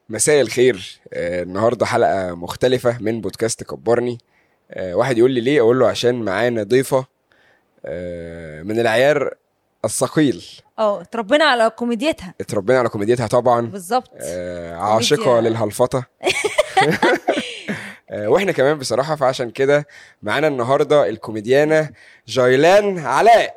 مساء الخير آه، النهارده حلقه مختلفه من بودكاست كبرني آه، واحد يقول لي ليه اقول له عشان معانا ضيفه آه، من العيار الثقيل اه اتربينا على كوميديتها اتربينا على كوميديتها طبعا بالظبط آه، عاشقه للهلفطه آه، واحنا كمان بصراحه فعشان كده معانا النهارده الكوميديانه جايلان علاء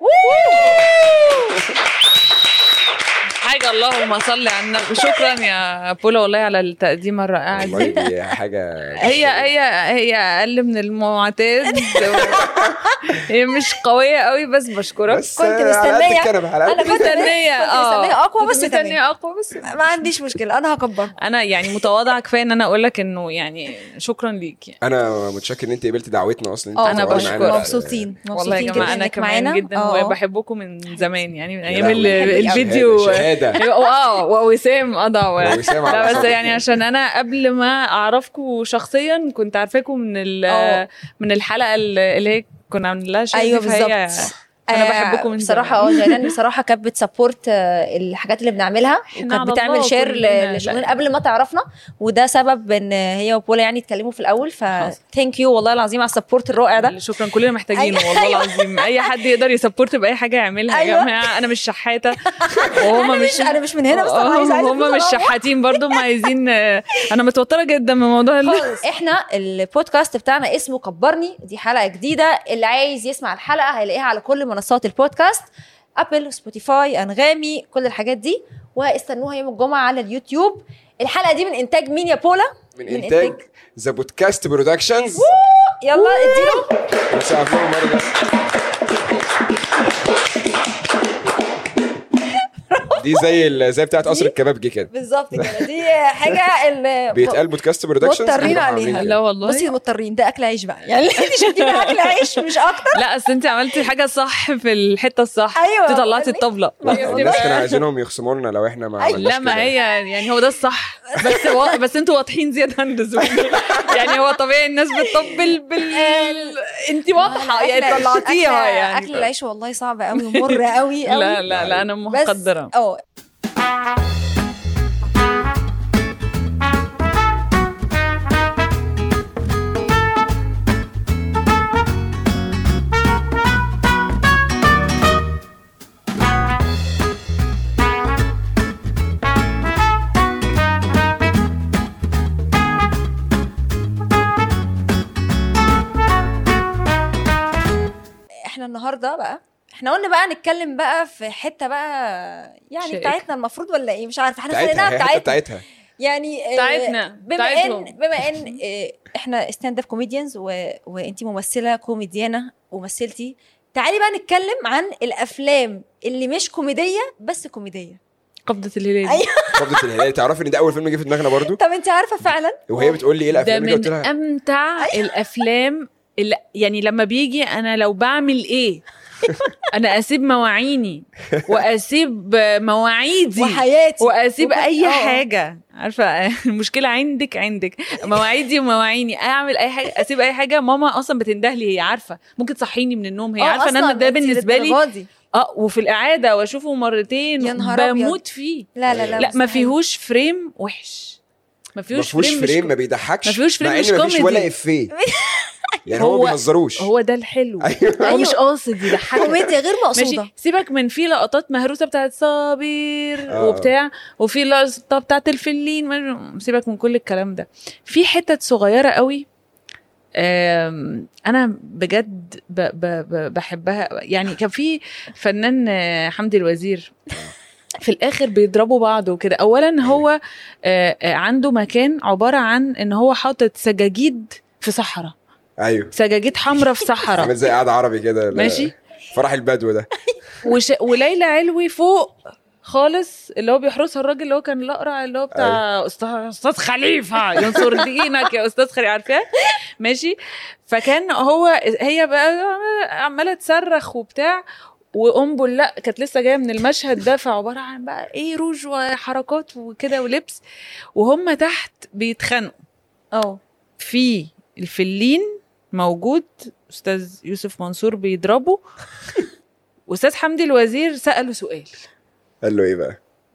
حاجة اللهم صل على النبي شكرا يا بولا والله على التقديمة الرائعة والله دي دي حاجه هي هي هي اقل من المعتاد هي مش قوية قوي بس بشكرك بس كنت آه، على قد مستنية. الكنبة، على قد أنا كنت مستنية كنت اه مستنية أقوى كنت بس تمام. مستنية اقوى بس ما عنديش مشكله انا هكبر انا يعني متواضعة كفاية ان انا اقول لك انه يعني شكرا ليك يعني. انا متشكر ان انت قبلت دعوتنا اصلا اه انت أنا تقعدي بشكر. معانا. مبسوطين والله يا مبسوطين جماعة جدا انا إنك كمان معانا. جدا اه. وبحبكم من زمان يعني من يا ايام لهوي. ال- بحبك أوي. الفيديو شهاده شهاده اه ووسام قضى ووسام على لا بس حسب. يعني عشان انا قبل ما اعرفكم شخصيا كنت عارفاكم من ال- اه. من الحلقه اللي هي كنا عاملين لها شير ايوه دي، فهي- بالظبط انا آه، بحبكم من بصراحه اه جيلان بصراحه كانت بتسبورت آه، الحاجات اللي بنعملها إحنا وكانت على بتعمل الله شير كلنا. لشغلنا لا. قبل ما تعرفنا وده سبب ان هي وبولا يعني اتكلموا في الاول ف ثانك يو والله العظيم على السبورت الرائع ده شكرا كلنا محتاجينه أيوة. والله العظيم اي حد يقدر يسبورت باي حاجه يعملها يا أيوة. جماعه انا مش شحاته وهم انا مش انا مش من هنا بس انا عايزه عايزه هم مش فلوس أروح. شحاتين برضو هم عايزين انا متوتره جدا من موضوع ال- خالص احنا البودكاست بتاعنا اسمه كبرني دي حلقه جديده اللي عايز يسمع الحلقه هيلاقيها على كل منصات البودكاست ابل سبوتيفاي انغامي كل الحاجات دي واستنوها يوم الجمعه على اليوتيوب الحلقه دي من انتاج مين يا بولا من انتاج ذا بودكاست برودكشنز يلا اديله نسقف لهم مرة. دي زي ال- زي بتاعت قصر الكبابجي كده بالظبط كده دي حاجه اللي بيتقال بودكاست برودكشنز مضطرين عليها. لا والله بصي مضطرين ده اكل عيش بقى يعني انت شفتينا اكل عيش مش اكتر لا اصل انت عملتي حاجه صح في الحته الصح أيوة. انت طلعتي الطبله الناس كانوا عايزينهم يخصموا لنا لو احنا ما أيوة. عملناش لا ما كده. هي يعني هو ده الصح بس و... بس انتوا واضحين زياده عن اللزوم يعني هو طبيعي الناس بتطبل بال انت واضحه يعني أكل- طلعتيها أكل- يعني اكل العيش والله صعب قوي ومر قوي قوي لا لا لا انا بس- مقدره اه احنا النهارده بقى احنا قلنا بقى نتكلم بقى في حته بقى يعني شائكة. بتاعتنا المفروض ولا ايه مش عارفه احنا بتاعتها خليناها هي حتة بتاعتنا بتاعتها يعني آه، بتاعتنا، بما بتاعتهم. ان بما ان آه، احنا ستاند اب كوميديانز وانتي ممثله كوميديانه ومثلتي تعالي بقى نتكلم عن الافلام اللي مش كوميديه بس كوميديه قبضه الهلال أيوة. قبضة الهلال تعرفي ان ده اول فيلم جه في دماغنا برضو طب انت عارفه فعلا وهي بتقول لي ايه ده الافلام اللي قلت من لها امتع الافلام اللي يعني لما بيجي انا لو بعمل ايه انا اسيب مواعيني واسيب مواعيدي وحياتي واسيب وكل- اي آه. حاجه عارفه المشكله عندك عندك مواعيدي ومواعيني اعمل اي حاجه اسيب اي حاجه ماما اصلا بتنده لي هي عارفه ممكن تصحيني من النوم هي آه، عارفه ان انا أصلاً ده أنت بالنسبه لي للدرجة دي. اه وفي الاعاده واشوفه مرتين يا نهار أبيض. بموت فيه لا لا لا لا ما مستحيل. فيهوش فريم وحش ما ما فيهوش فيهوش فريم, مش فريم ما بيضحكش ما فيهوش فريم مع ان مش ما فيش ولا كوميدي. افيه يعني هو هو- ما بيهزروش هو ده الحلو ايوه هو مش قاصد يضحكك كوميديا غير مقصوده ماشي سيبك من في لقطات مهروسه بتاعت صابر آه. وبتاع وفي لقطه بتاعت الفلين ما- سيبك من كل الكلام ده في حتت صغيره قوي آم، انا بجد ب ب ب بحبها يعني كان في فنان آه، حمدي الوزير في الاخر بيضربوا بعض وكده اولا هو آه، آه، عنده مكان عباره عن ان هو حاطط سجاجيد في صحراء ايوه سجاجيد حمراء في صحراء عامل زي قاعده عربي كده لا- ماشي فرح البدو ده وش... وليلى علوي فوق خالص اللي هو بيحرسها الراجل اللي هو كان الاقرع اللي هو بتاع استاذ استاذ خليفه ينصر دينك يا استاذ خليفه عارفاه ماشي فكان هو هي بقى عماله تصرخ وبتاع وقنبل لا كانت لسه جايه من المشهد ده فعباره عن بقى ايه روج وحركات وكده ولبس وهم تحت بيتخانقوا اه في الفلين موجود استاذ يوسف منصور بيضربه واستاذ حمدي الوزير ساله سؤال قال له ايه بقى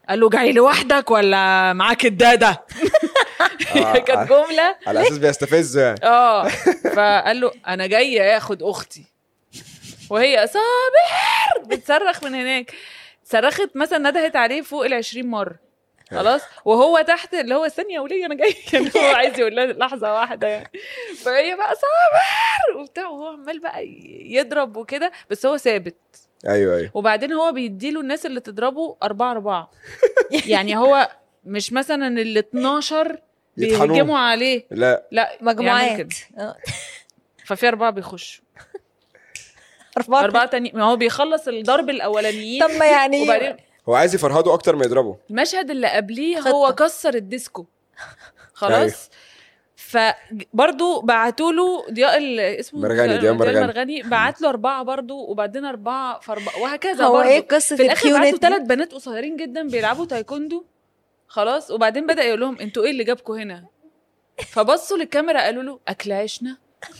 قال له جاي لوحدك ولا معاك الداده آه، كانت جمله على اساس بيستفزه يعني اه فقال له انا جاي اخد اختي وهي صابر بتصرخ من هناك صرخت مثلا ندهت عليه فوق ال 20 مره خلاص وهو تحت اللي هو استني يا وليه انا جاي كان هو عايز يقول لها لحظه واحده يعني فهي بقى صابر وبتاع وهو عمال بقى يضرب وكده بس هو ثابت ايوه ايوه وبعدين هو بيديله الناس اللي تضربه أربعة أربعة يعني هو مش مثلا ال 12 يطحنوه. بيهجموا عليه لا لا يعمل مجموعات كده. آه. ففي أربعة بيخشوا أربعة أربعة تاني ما هو بيخلص الضرب الأولانيين طب ما يعني وبعدين هو عايز يفرهده اكتر ما يضربه المشهد اللي قبليه خطة. هو كسر الديسكو خلاص فبرضه بعتوا له ضياء ال- اسمه مرغني، ضياء مرغني. مرغني بعت له اربعه برضه وبعدين اربعه فاربعه وهكذا هو برضه ايه قصه في الاخر بعتوا الكيونت ثلاث بنات قصيرين جدا بيلعبوا تايكوندو خلاص وبعدين بدا يقول لهم انتوا ايه اللي جابكم هنا فبصوا للكاميرا قالوا له اكل عيشنا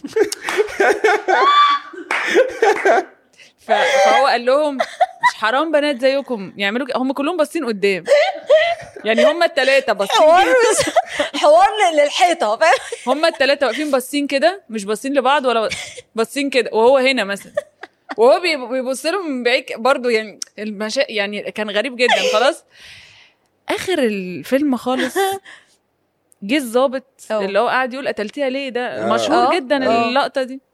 ف- فهو قال لهم مش حرام بنات زيكم يعملوا كده هم كلهم باصين قدام يعني هم الثلاثه باصين حوار كده. حوار للحيطه فاهم هم الثلاثه واقفين باصين كده مش باصين لبعض ولا باصين كده وهو هنا مثلا وهو بي- بيبص لهم من بعيد برضه يعني المشا... يعني كان غريب جدا خلاص اخر الفيلم خالص جه الظابط أوه. اللي هو قاعد يقول قتلتيها ليه ده آه. مشهور آه. جدا آه. اللقطه دي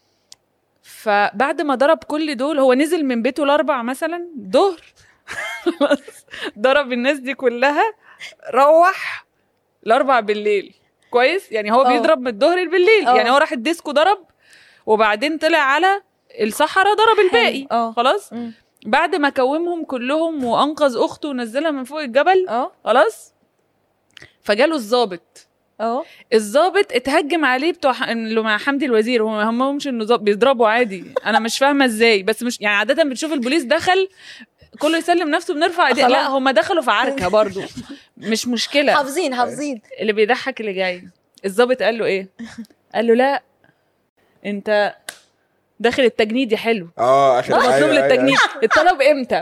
فبعد ما ضرب كل دول هو نزل من بيته الاربع مثلا ظهر خلاص. ضرب الناس دي كلها روح الاربع بالليل كويس يعني هو آه. بيضرب من الظهر بالليل آه. يعني هو راح الديسكو ضرب وبعدين طلع على الصحراء ضرب الباقي اه خلاص مم. بعد ما كومهم كلهم وانقذ اخته ونزلها من فوق الجبل اه خلاص فجاله الضابط اه الضابط اتهجم عليه بتوع ح- اللي مع حمدي الوزير هم همهمش انه ضابط بيضربوا عادي انا مش فاهمه ازاي بس مش يعني عاده بتشوف البوليس دخل كله يسلم نفسه بنرفع ايديه لا خلاص. هم دخلوا في عركه برضو مش مشكله حافظين حافظين اللي بيضحك اللي جاي الضابط قال له ايه قال له لا انت داخل التجنيد حلو اه اخر مطلوب أيوة، أيوة، للتجنيد الطلب امتى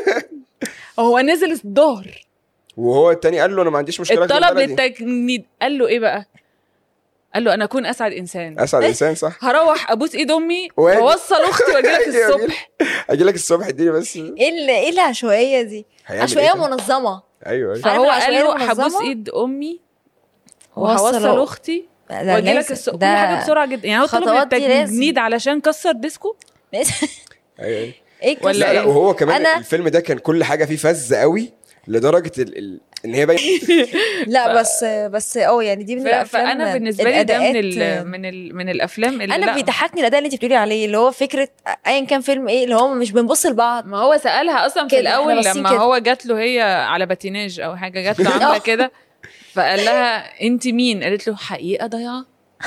هو نزل الظهر أيوة. وهو التاني قال له انا ما عنديش مشكله أكل الطلب بلدي. للتجنيد قال له ايه بقى قال له انا اكون اسعد انسان اسعد انسان صح هروح ابوس ايد امي واجي. واوصل اختي واجي لك الصبح اجي لك الصبح اديني بس ايه ال- ايه العشوائيه دي؟ هيعمل عشوائيه إيه طيب؟ منظمه ايوه ايوه فهو عارف قال العشوائية له هبوس المنظمة؟ ايد امي ووصل وهوصل اختي ده واجي لك لازم. الصبح كل ده- حاجه بسرعه جدا يعني هو طلب خطوات دي التجنيد علشان كسر ديسكو ايوه أيوة. ايه ولا القصة لا لا إيه؟ وهو كمان أنا- الفيلم ده كان كل حاجه فيه فز قوي لدرجه ال... ال... ان هي باين لا بس بس اه يعني دي من ف- الافلام فانا بالنسبه لي ده من ال الأداءات- من ال من الافلام اللي انا لا بيضحكني الاداء اللي انت بتقولي عليه اللي هو فكره ايا كان فيلم ايه اللي هو مش بنبص لبعض ما هو سالها اصلا في كده، الاول إحنا باصين لما كده. هو جات له هي على باتيناج او حاجه جات له عامله كده فقال لها انت مين قالت له حقيقه ضياع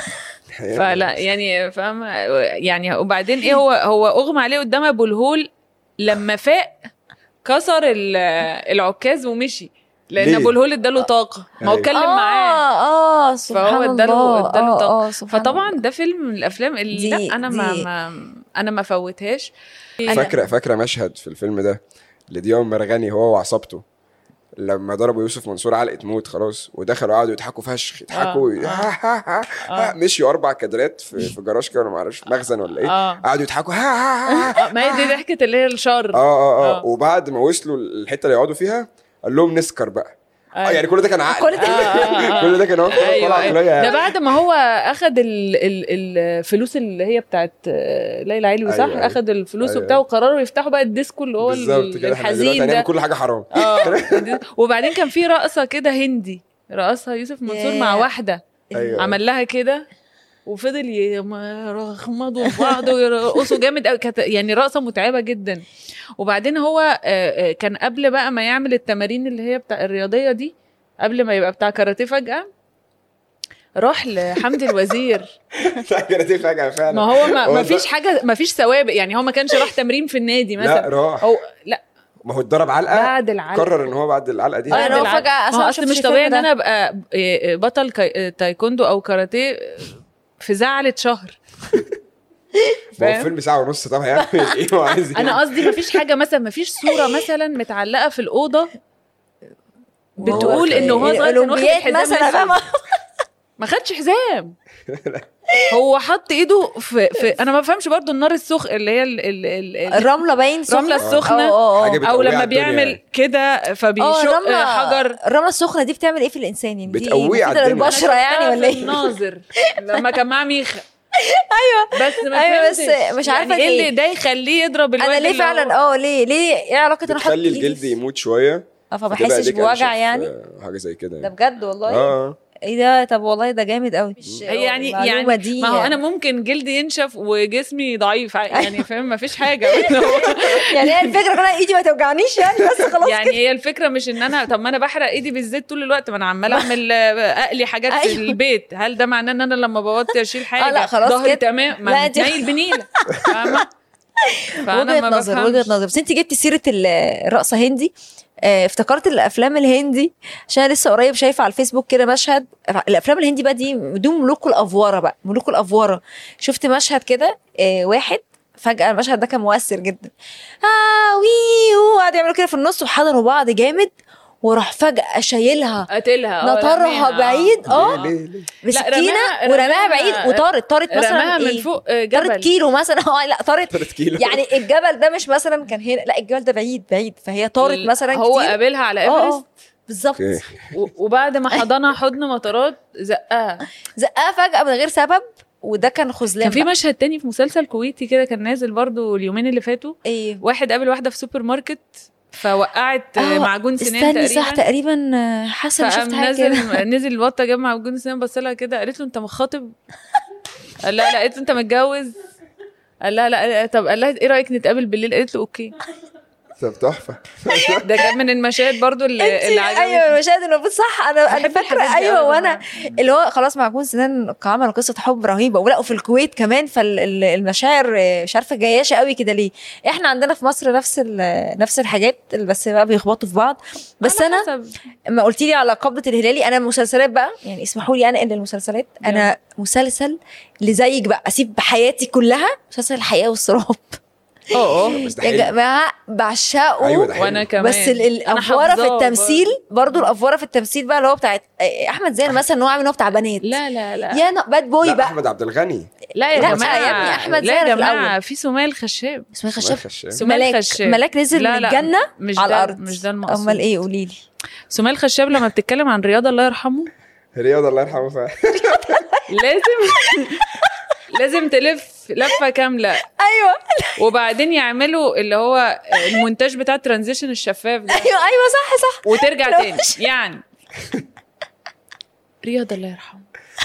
فلا يعني فاهمه يعني وبعدين ايه هو هو اغمى عليه قدام ابو الهول لما فاق كسر ال- العكاز ومشي لان ليه؟ ابو الهول اداله طاقه ما هو أيوة. اتكلم معاه اه اه سبحان فهو اداله الله اداله اه طاقه اه سبحان فطبعا الله. ده فيلم من الافلام اللي دي- لا انا ما, دي- ما انا ما فوتهاش فاكره فاكره مشهد في الفيلم ده لضياء مرغني هو وعصابته لما ضربوا يوسف منصور علقه موت خلاص ودخلوا قعدوا يضحكوا فشخ يضحكوا آه. مشيوا اربع كادرات في في جراج كده ولا ما اعرفش مخزن ولا ايه اه قعدوا يضحكوا ها ها ها ها. آه، ما هي دي ضحكه اللي هي الشر اه اه آه. اه وبعد ما وصلوا الحته اللي يقعدوا فيها قال لهم نسكر بقى اه أيوة. يعني كل ده كان عقل كل ده- آه، آه، آه. كل ده كان هو ايوه طلع أيوة. عقلية ده يعني. بعد ما هو اخد ال ال الفلوس اللي هي بتاعت آه، ليلى علوي صح؟ أيوة، أيوة. اخد الفلوس أيوة. وبتاع وقرروا يفتحوا بقى الديسكو اللي هو بالظبط كده احنا دلوقتي الحزين هنعمل ده كل حاجه حرام اه وبعدين كان في رقصه كده هندي رقصها يوسف منصور مع ياه. واحده ايوه عمل لها كده وفضل يرخمضوا في بعض ويرقصوا جامد قوي كانت يعني رقصه متعبه جدا وبعدين هو آه، آه، كان قبل بقى ما يعمل التمارين اللي هي بتاع الرياضيه دي قبل ما يبقى بتاع كاراتيه فجاه راح لحمدي الوزير كانت ايه فجاه فعلا ما هو ما, هو ما ده- فيش حاجه ما فيش سوابق يعني هو ما كانش راح تمرين في النادي لا مثلا راح هو لا ما هو اتضرب علقه بعد العلقه قرر ان هو بعد العلقه دي آه، بعد يعني هو العلقة. فجأة ما أصلاً هو ما اصل شفتش مش طبيعي ان الفيلم انا ابقى إيه، بطل كاي- تايكوندو او كاراتيه في زعلة شهر ما هو فاهم؟ فيلم ساعه ونص طب هيعمل ايه هو عايز ايه انا قصدي ما فيش حاجه مثلا ما فيش صوره مثلا متعلقه في الاوضه بتقول وهو انه هو صغير كان واخد اولمبيات الحزام مثلا الأسود. فاهمه ما خدش حزام هو حط ايده في, في انا ما بفهمش برضو النار السخن اللي هي ال ال ال ال الرمله باين سخنه الرملة السخنة. اه اه حاجة اه بتقوي او على لما الدنيا بيعمل يعني. كده اه فبيشق الرمله حجر الرمله السخنه دي بتعمل ايه في الانسان يعني دي بتقويه على مفيدة الدنيا. للبشره يعني ولا ايه الناظر لما كان معاه ميخا ايوه بس ما أيوة، بس فهمتش. مش عارفة يعني ايه ليه. اللي ده يخليه يضرب الواد انا ليه اللي هو- فعلا اه ليه ليه ايه علاقه انا احط بتخلي إيدي الجلد في- يموت شويه اه فما فتبقى احسش ايديك بوجع أنشف، يعني آه، حاجه زي كده ده يعني. بجد والله اه ايه ده طب والله ده جامد قوي هي يعني المعلومة يعني دي ما هو انا ممكن جلدي ينشف وجسمي ضعيف يعني فاهم ما فيش حاجه يعني هي الفكره كلها ايدي ما توجعنيش يعني بس خلاص يعني هي الفكره مش ان انا طب ما انا بحرق ايدي بالزيت طول الوقت ما انا عماله اعمل آه، اقلي حاجات في أيوة. البيت هل ده معناه ان انا لما بوطي اشيل حاجه لا، خلاص ظهري كده. تمام لا، ما دي- متنيل بنيله فاهمه فانا وجهه ما نظر بفهمش. وجهه نظر بس انت جبتي سيره ال- الرقصه هندي آه، افتكرت الافلام الهندي عشان أنا لسه قريب شايفه على الفيسبوك كده مشهد الافلام الهندي بقى دي دول ملوك الافواره بقى ملوك الافواره شفت مشهد كده آه، واحد فجاه المشهد ده كان مؤثر جدا اه وي وقعدوا يعملوا كده في النص وحضنوا بعض جامد وراح فجاه شايلها قتلها آه، نطرها رميها، آه. بعيد اه ليه ليه ليه بسكينه رماها- ورماها رماها- بعيد وطارت طارت مثلا رماها من إيه؟ فوق آه، طارت جبل كيلو مثلا اه لا طارت 3 كيلو يعني الجبل ده مش مثلا كان هنا لا الجبل ده بعيد بعيد فهي طارت مثلا هو كتير قابلها على اه ايفرست اه بالظبط اوكي و- وبعد ما حضنها حضن مطارات زقها زقها فجاه من غير سبب وده كان خذلان كان في بقى. مشهد تاني في مسلسل كويتي كده كان نازل برضو اليومين اللي فاتوا ايه واحد قابل واحده في سوبر ماركت فوقعت آه، آه، معجون سنان استني تقريبا صح تقريبا آه، حاسه إني فقام شفت حاجه كده نزل نزل البطه جاب معجون سنان بص لها كده قالت له انت مخاطب قال لها لا قالت له انت متجوز قال لها لا طب قال لها ايه رايك نتقابل بالليل قالت له اوكي طب تحفه ده كان من المشاهد برضو اللي, اللي انت عجبتني ايوه المشاهد المفروض صح انا انا بحب فاكره الحاجات دي ايوه أوي يا وانا اللي هو خلاص معجون سنان عملوا قصه حب رهيبه ولقوا في الكويت كمان فالمشاعر آه، مش عارفه جياشه قوي كده ليه احنا عندنا في مصر نفس ال- نفس الحاجات بس بقى بيخبطوا في بعض بس على انا حسب. ما قلت لي على قبضه الهلالي انا مسلسلات بقى يعني اسمحوا لي انا ان المسلسلات انا مسلسل اللي زيك بقى اسيب حياتي كلها مسلسل الحياه والسراب اه اه بس ده يا حلو جماعه بعشقه ايوه ده حلو وانا كمان بس ال- أنا الافواره في حافظاه التمثيل برضو الافواره في التمثيل بقى اللي هو بتاعت احمد زين مثلا ان هو عامل إن هو بتاع بنات لا لا لا يا ن- باد بوي لا بقى احمد عبد الغني لا يا لا، جماعه يا ابني أحمد لا يا زاهر في جماعه الأول. في سمية الخشاب اسمه إيه سمية خشب خشاب. سمية ملاك الخشاب ملاك نزل لا، من لا، الجنه مش على ده الارض مش ده المقصود امال ايه قولي لي سمية الخشاب لما بتتكلم عن رياضه الله يرحمه رياض الله يرحمه فعلا لازم لازم تلف لفه كامله ايوه وبعدين يعملوا اللي هو المونتاج بتاع الترانزيشن الشفاف ده ايوه ايوه صح صح وترجع لو تاني يعني رياض الله يرحمه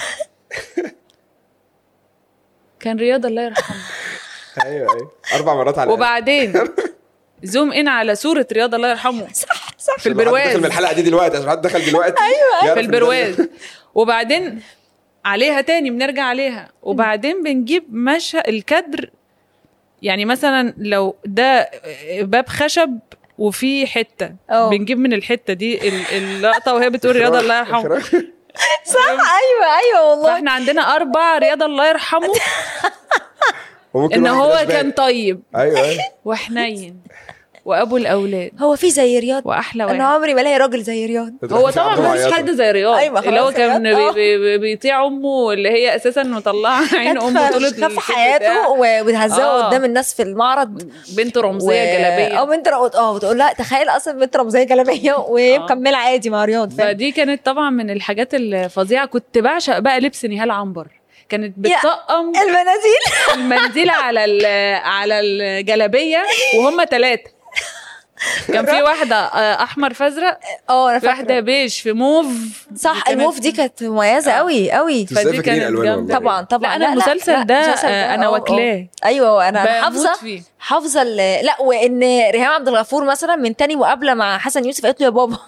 كان رياض الله يرحمه ايوه ايوه اربع مرات على وبعدين زوم ان على صورة رياض الله يرحمه صح صح في عشان لو حد دخل من البرواز الحلقه دي دلوقتي عشان حد دخل دلوقتي ايوه في البرواز وبعدين عليها تاني بنرجع عليها وبعدين بنجيب مشهد الكادر يعني مثلا لو ده باب خشب وفي حته أوه. بنجيب من الحته دي ال- اللقطه وهي بتقول رياض الله يرحمه صح ايوه ايوه والله فاحنا عندنا اربع رياض الله يرحمه وممكن ان واحد هو فلاش باك. كان طيب ايوه ايوه وحنين وابو الاولاد هو في زي رياض واحلى انا واحد عمري ما الاقي راجل زي رياض هو طبعا ما فيش حد زي رياض أيوة، اللي هو خلاص كان رياض، آه. بي بي بيطيع امه اللي هي اساسا مطلعه عين امه طول خاف الفيلم حياته بتاعه. وبتهزقه آه. قدام الناس في المعرض بنت رمزيه اه جلابيه بنت رقص اه بتقول لها تخيل اصلا بنت رمزيه جلابيه وهي آه. مكمله عادي مع رياض فاهم فدي كانت طبعا من الحاجات الفظيعه كنت بعشق بقى لبس نهال عنبر كانت بتطقم المنازل المنديل على ال- على الجلابيه وهم ثلاثه كان في واحده آه، احمر فازرق اه انا في واحده فاكره بيج في موف صح كانت- الموف دي كانت مميزه آه. قوي قوي ازاي فدي فاكرين كانت الألوان جامدة. والله؟ طبعا طبعا لا، أنا المسلسل ده، المسلسل آه، أنا آه، آه. واكلاه. ايوه انا أنا بموت حافظه فيه. حافظه ال- لا وان ريهام عبد الغفور مثلا من تاني مقابله مع حسن يوسف قالت له يا بابا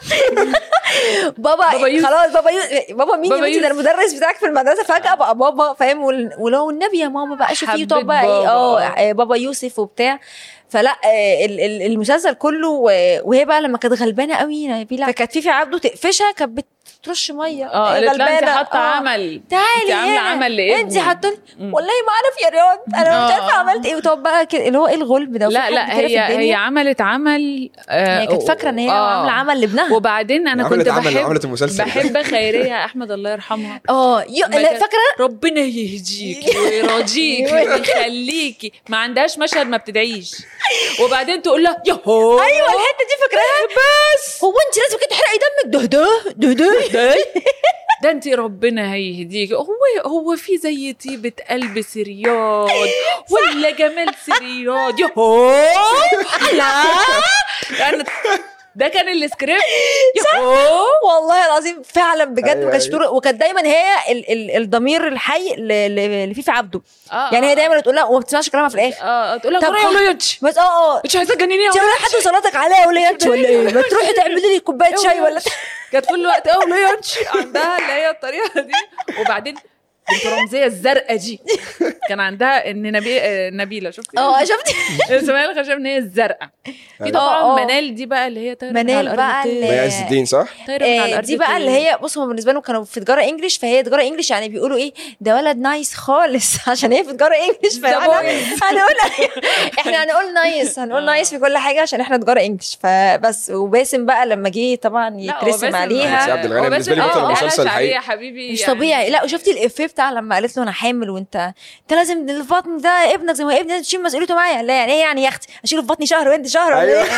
بابا, بابا يوسف. خلاص بابا يوسف بابا مين بابا يا بنتي ده يوسف. المدرس بتاعك في المدرسه فجاه بقى بابا فاهم وال- ولو النبي يا ماما بقى شوفي حبيت طب بقى ايه بابا. اه آه، بابا يوسف وبتاع فلا آه، ال- ال- المسلسل كله و- وهي بقى لما كانت غلبانه قوي نبيله فكانت فيفي عبده تقفشها كانت ترش ميه اه إيه قالت لها انت غلبانة. حاطه آه. عمل تعالي انت عامله هنا. عمل لابني انت حاطه مم. والله ما اعرف يا رياض انا مش آه. عارفه عملت ايه وتقعد بقى كده اللي هو ايه الغلب ده وفي لا حد لا كده في هي الدنيا؟ هي عملت عمل آه هي كانت فاكره ان هي آه. عامله عمل لابنها وبعدين انا عملت كنت عمل بحب عملت المسلسل بحب خيريه احمد الله يرحمها اه يو- ما لا، كان- فاكره ربنا يهديكي ويرضيكي ويخليكي ما عندهاش مشهد ما بتدعيش وبعدين تقول لها يهو ايوه الحته دي فاكراها بس هو انت لازم كده تحرقي دمك ده ده ده ده ده انت ربنا هيهديك هو هو في زي طيبة قلب سرياض ولا جمال سرياض يهو لا يعني ده كان السكريبت يهو والله العظيم فعلا بجد أيوة، ما كانتش أيوة. طرق وكانت دايما هي ال ال الضمير الحي ل- ل- لفيفي عبده آه، يعني آه. هي دايما تقول لها وما بتسمعش كلامها في الاخر اه تقول لها طب ترى يا خد- وليتش بس اه اه مش عايزه تجنني انت ولا حد وصلاتك عليا ولا انت ولا ايه ما تروحي تعملي لي كوبايه شاي ولا كانت كل وقت اه وليتش عندها اللي هي الطريقه دي وبعدين بنت رمزيه الزرقاء دي كان عندها ان نبي... آه، نبيله شفتي اه شفتي اسماعيل الخشب ان هي الزرقاء في أيوة. طبعا آه، آه. منال دي بقى اللي هي طايره من منال على الأرض بقى طير. اللي- مي عز الدين صح؟ طايره من على آه، الارض دي بقى اللي طير. هي بص هم بالنسبه لهم كانوا في تجاره انجلش فهي تجاره انجلش يعني بيقولوا ايه ده ولد نايس خالص عشان هي في تجاره انجلش ده فاحنا boys. هنقول احنا هنقول نايس هنقول نايس في كل حاجه عشان احنا تجاره انجلش فبس وباسم بقى لما جه طبعا لا، هو يترسم باسم- عليها باسم عبد الغني هو بالنسبة لي باسم- بطل آه، المسلسل قلش عليه الحقيقي. يا حبيبي مش يعني. طبيعي لا وشفتي الافيه بتاع لما قالت له انا حامل وانت انت لازم البطن ده ابنك زي ما ابني تشيل مسؤوليته معايا لا يعني ايه يعني يا اختي اشيله في بطني شهر وانت شهر ولا ايوه ايه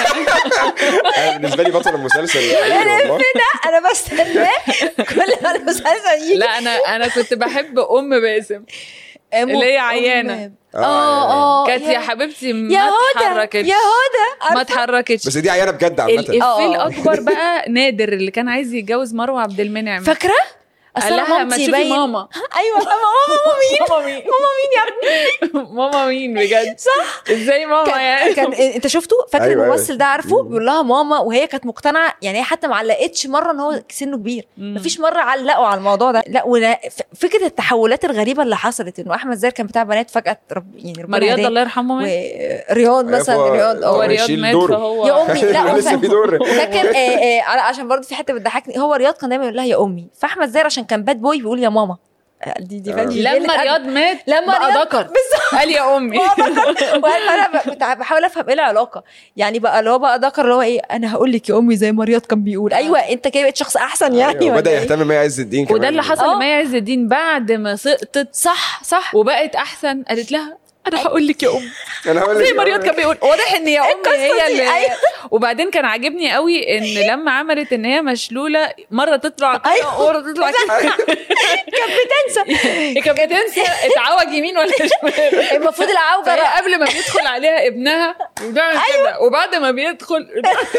أنا بالنسبه لي بطل المسلسل الحقيقي والله انا بستناه كل ما المسلسل يجي لا انا انا كنت بحب ام باسم اللي هي عيانة. اه اه كانت يا حبيبتي يا ما هدى اتحركتش يا هدى ما اتحركتش بس دي عيانه بجد عامه الافيه آه. الاكبر بقى نادر اللي كان عايز يتجوز مروه عبد المنعم فاكره قال اصل لها أنا ما مامتي تشوفي باين ماما ايوه ماما ماما مين ماما مين ماما مين يا ابني ماما مين بجد صح ازاي ماما يعني كان, كان انت شفته فاكر أيوة، أيوة. الممثل ده عارفه بيقول لها ماما وهي كانت مقتنعه يعني هي حتى ما علقتش مره ان هو سنه كبير مفيش مره علقوا على الموضوع ده لا ولا ف- فكره التحولات الغريبه اللي حصلت انه احمد زاهر كان بتاع بنات فجاه رب يعني ربنا مرياض هداه. الله يرحمه مات. ورياض مثلا فهو- رياض هو هو اه رياض يشيل مات دوره. فهو يا امي لا هو لسه في فا- دور فاكر آه، آه، عشان برضه في حته بتضحكني هو رياض كان دايما يقول لها يا امي فاحمد زاهر عشان كان باد بوي بيقول يا ماما آه، دي دي فاهم دي لما قلة رياض أدب. مات لما بقى رياض- ذكر قال يا امي وانا ب- بتع- بحاول افهم ايه العلاقه يعني بقى اللي هو بقى ذكر اللي هو ايه انا هقول لك يا امي زي ما رياض كان بيقول ايوه انت كده بقيت شخص احسن يعني أيوة، وبدا ولا إيه؟ يهتم مي عز الدين كمان وده اللي حصل آه. لمي عز الدين بعد ما سقطت صح صح وبقت احسن قالت لها انا هقول لك يا ام انا هقول زي لك ما رياض كان بيقول واضح ان يا ام هي دي؟ اللي أيوة. وبعدين كان عاجبني قوي ان لما عملت ان هي مشلوله مره تطلع كده أيوة. ومره تطلع كده كانت بتنسى هي كانت بتنسى اتعوج يمين ولا شمال المفروض العوجه فهي بقى قبل ما بيدخل عليها ابنها بتعمل كده وبعد ما بيدخل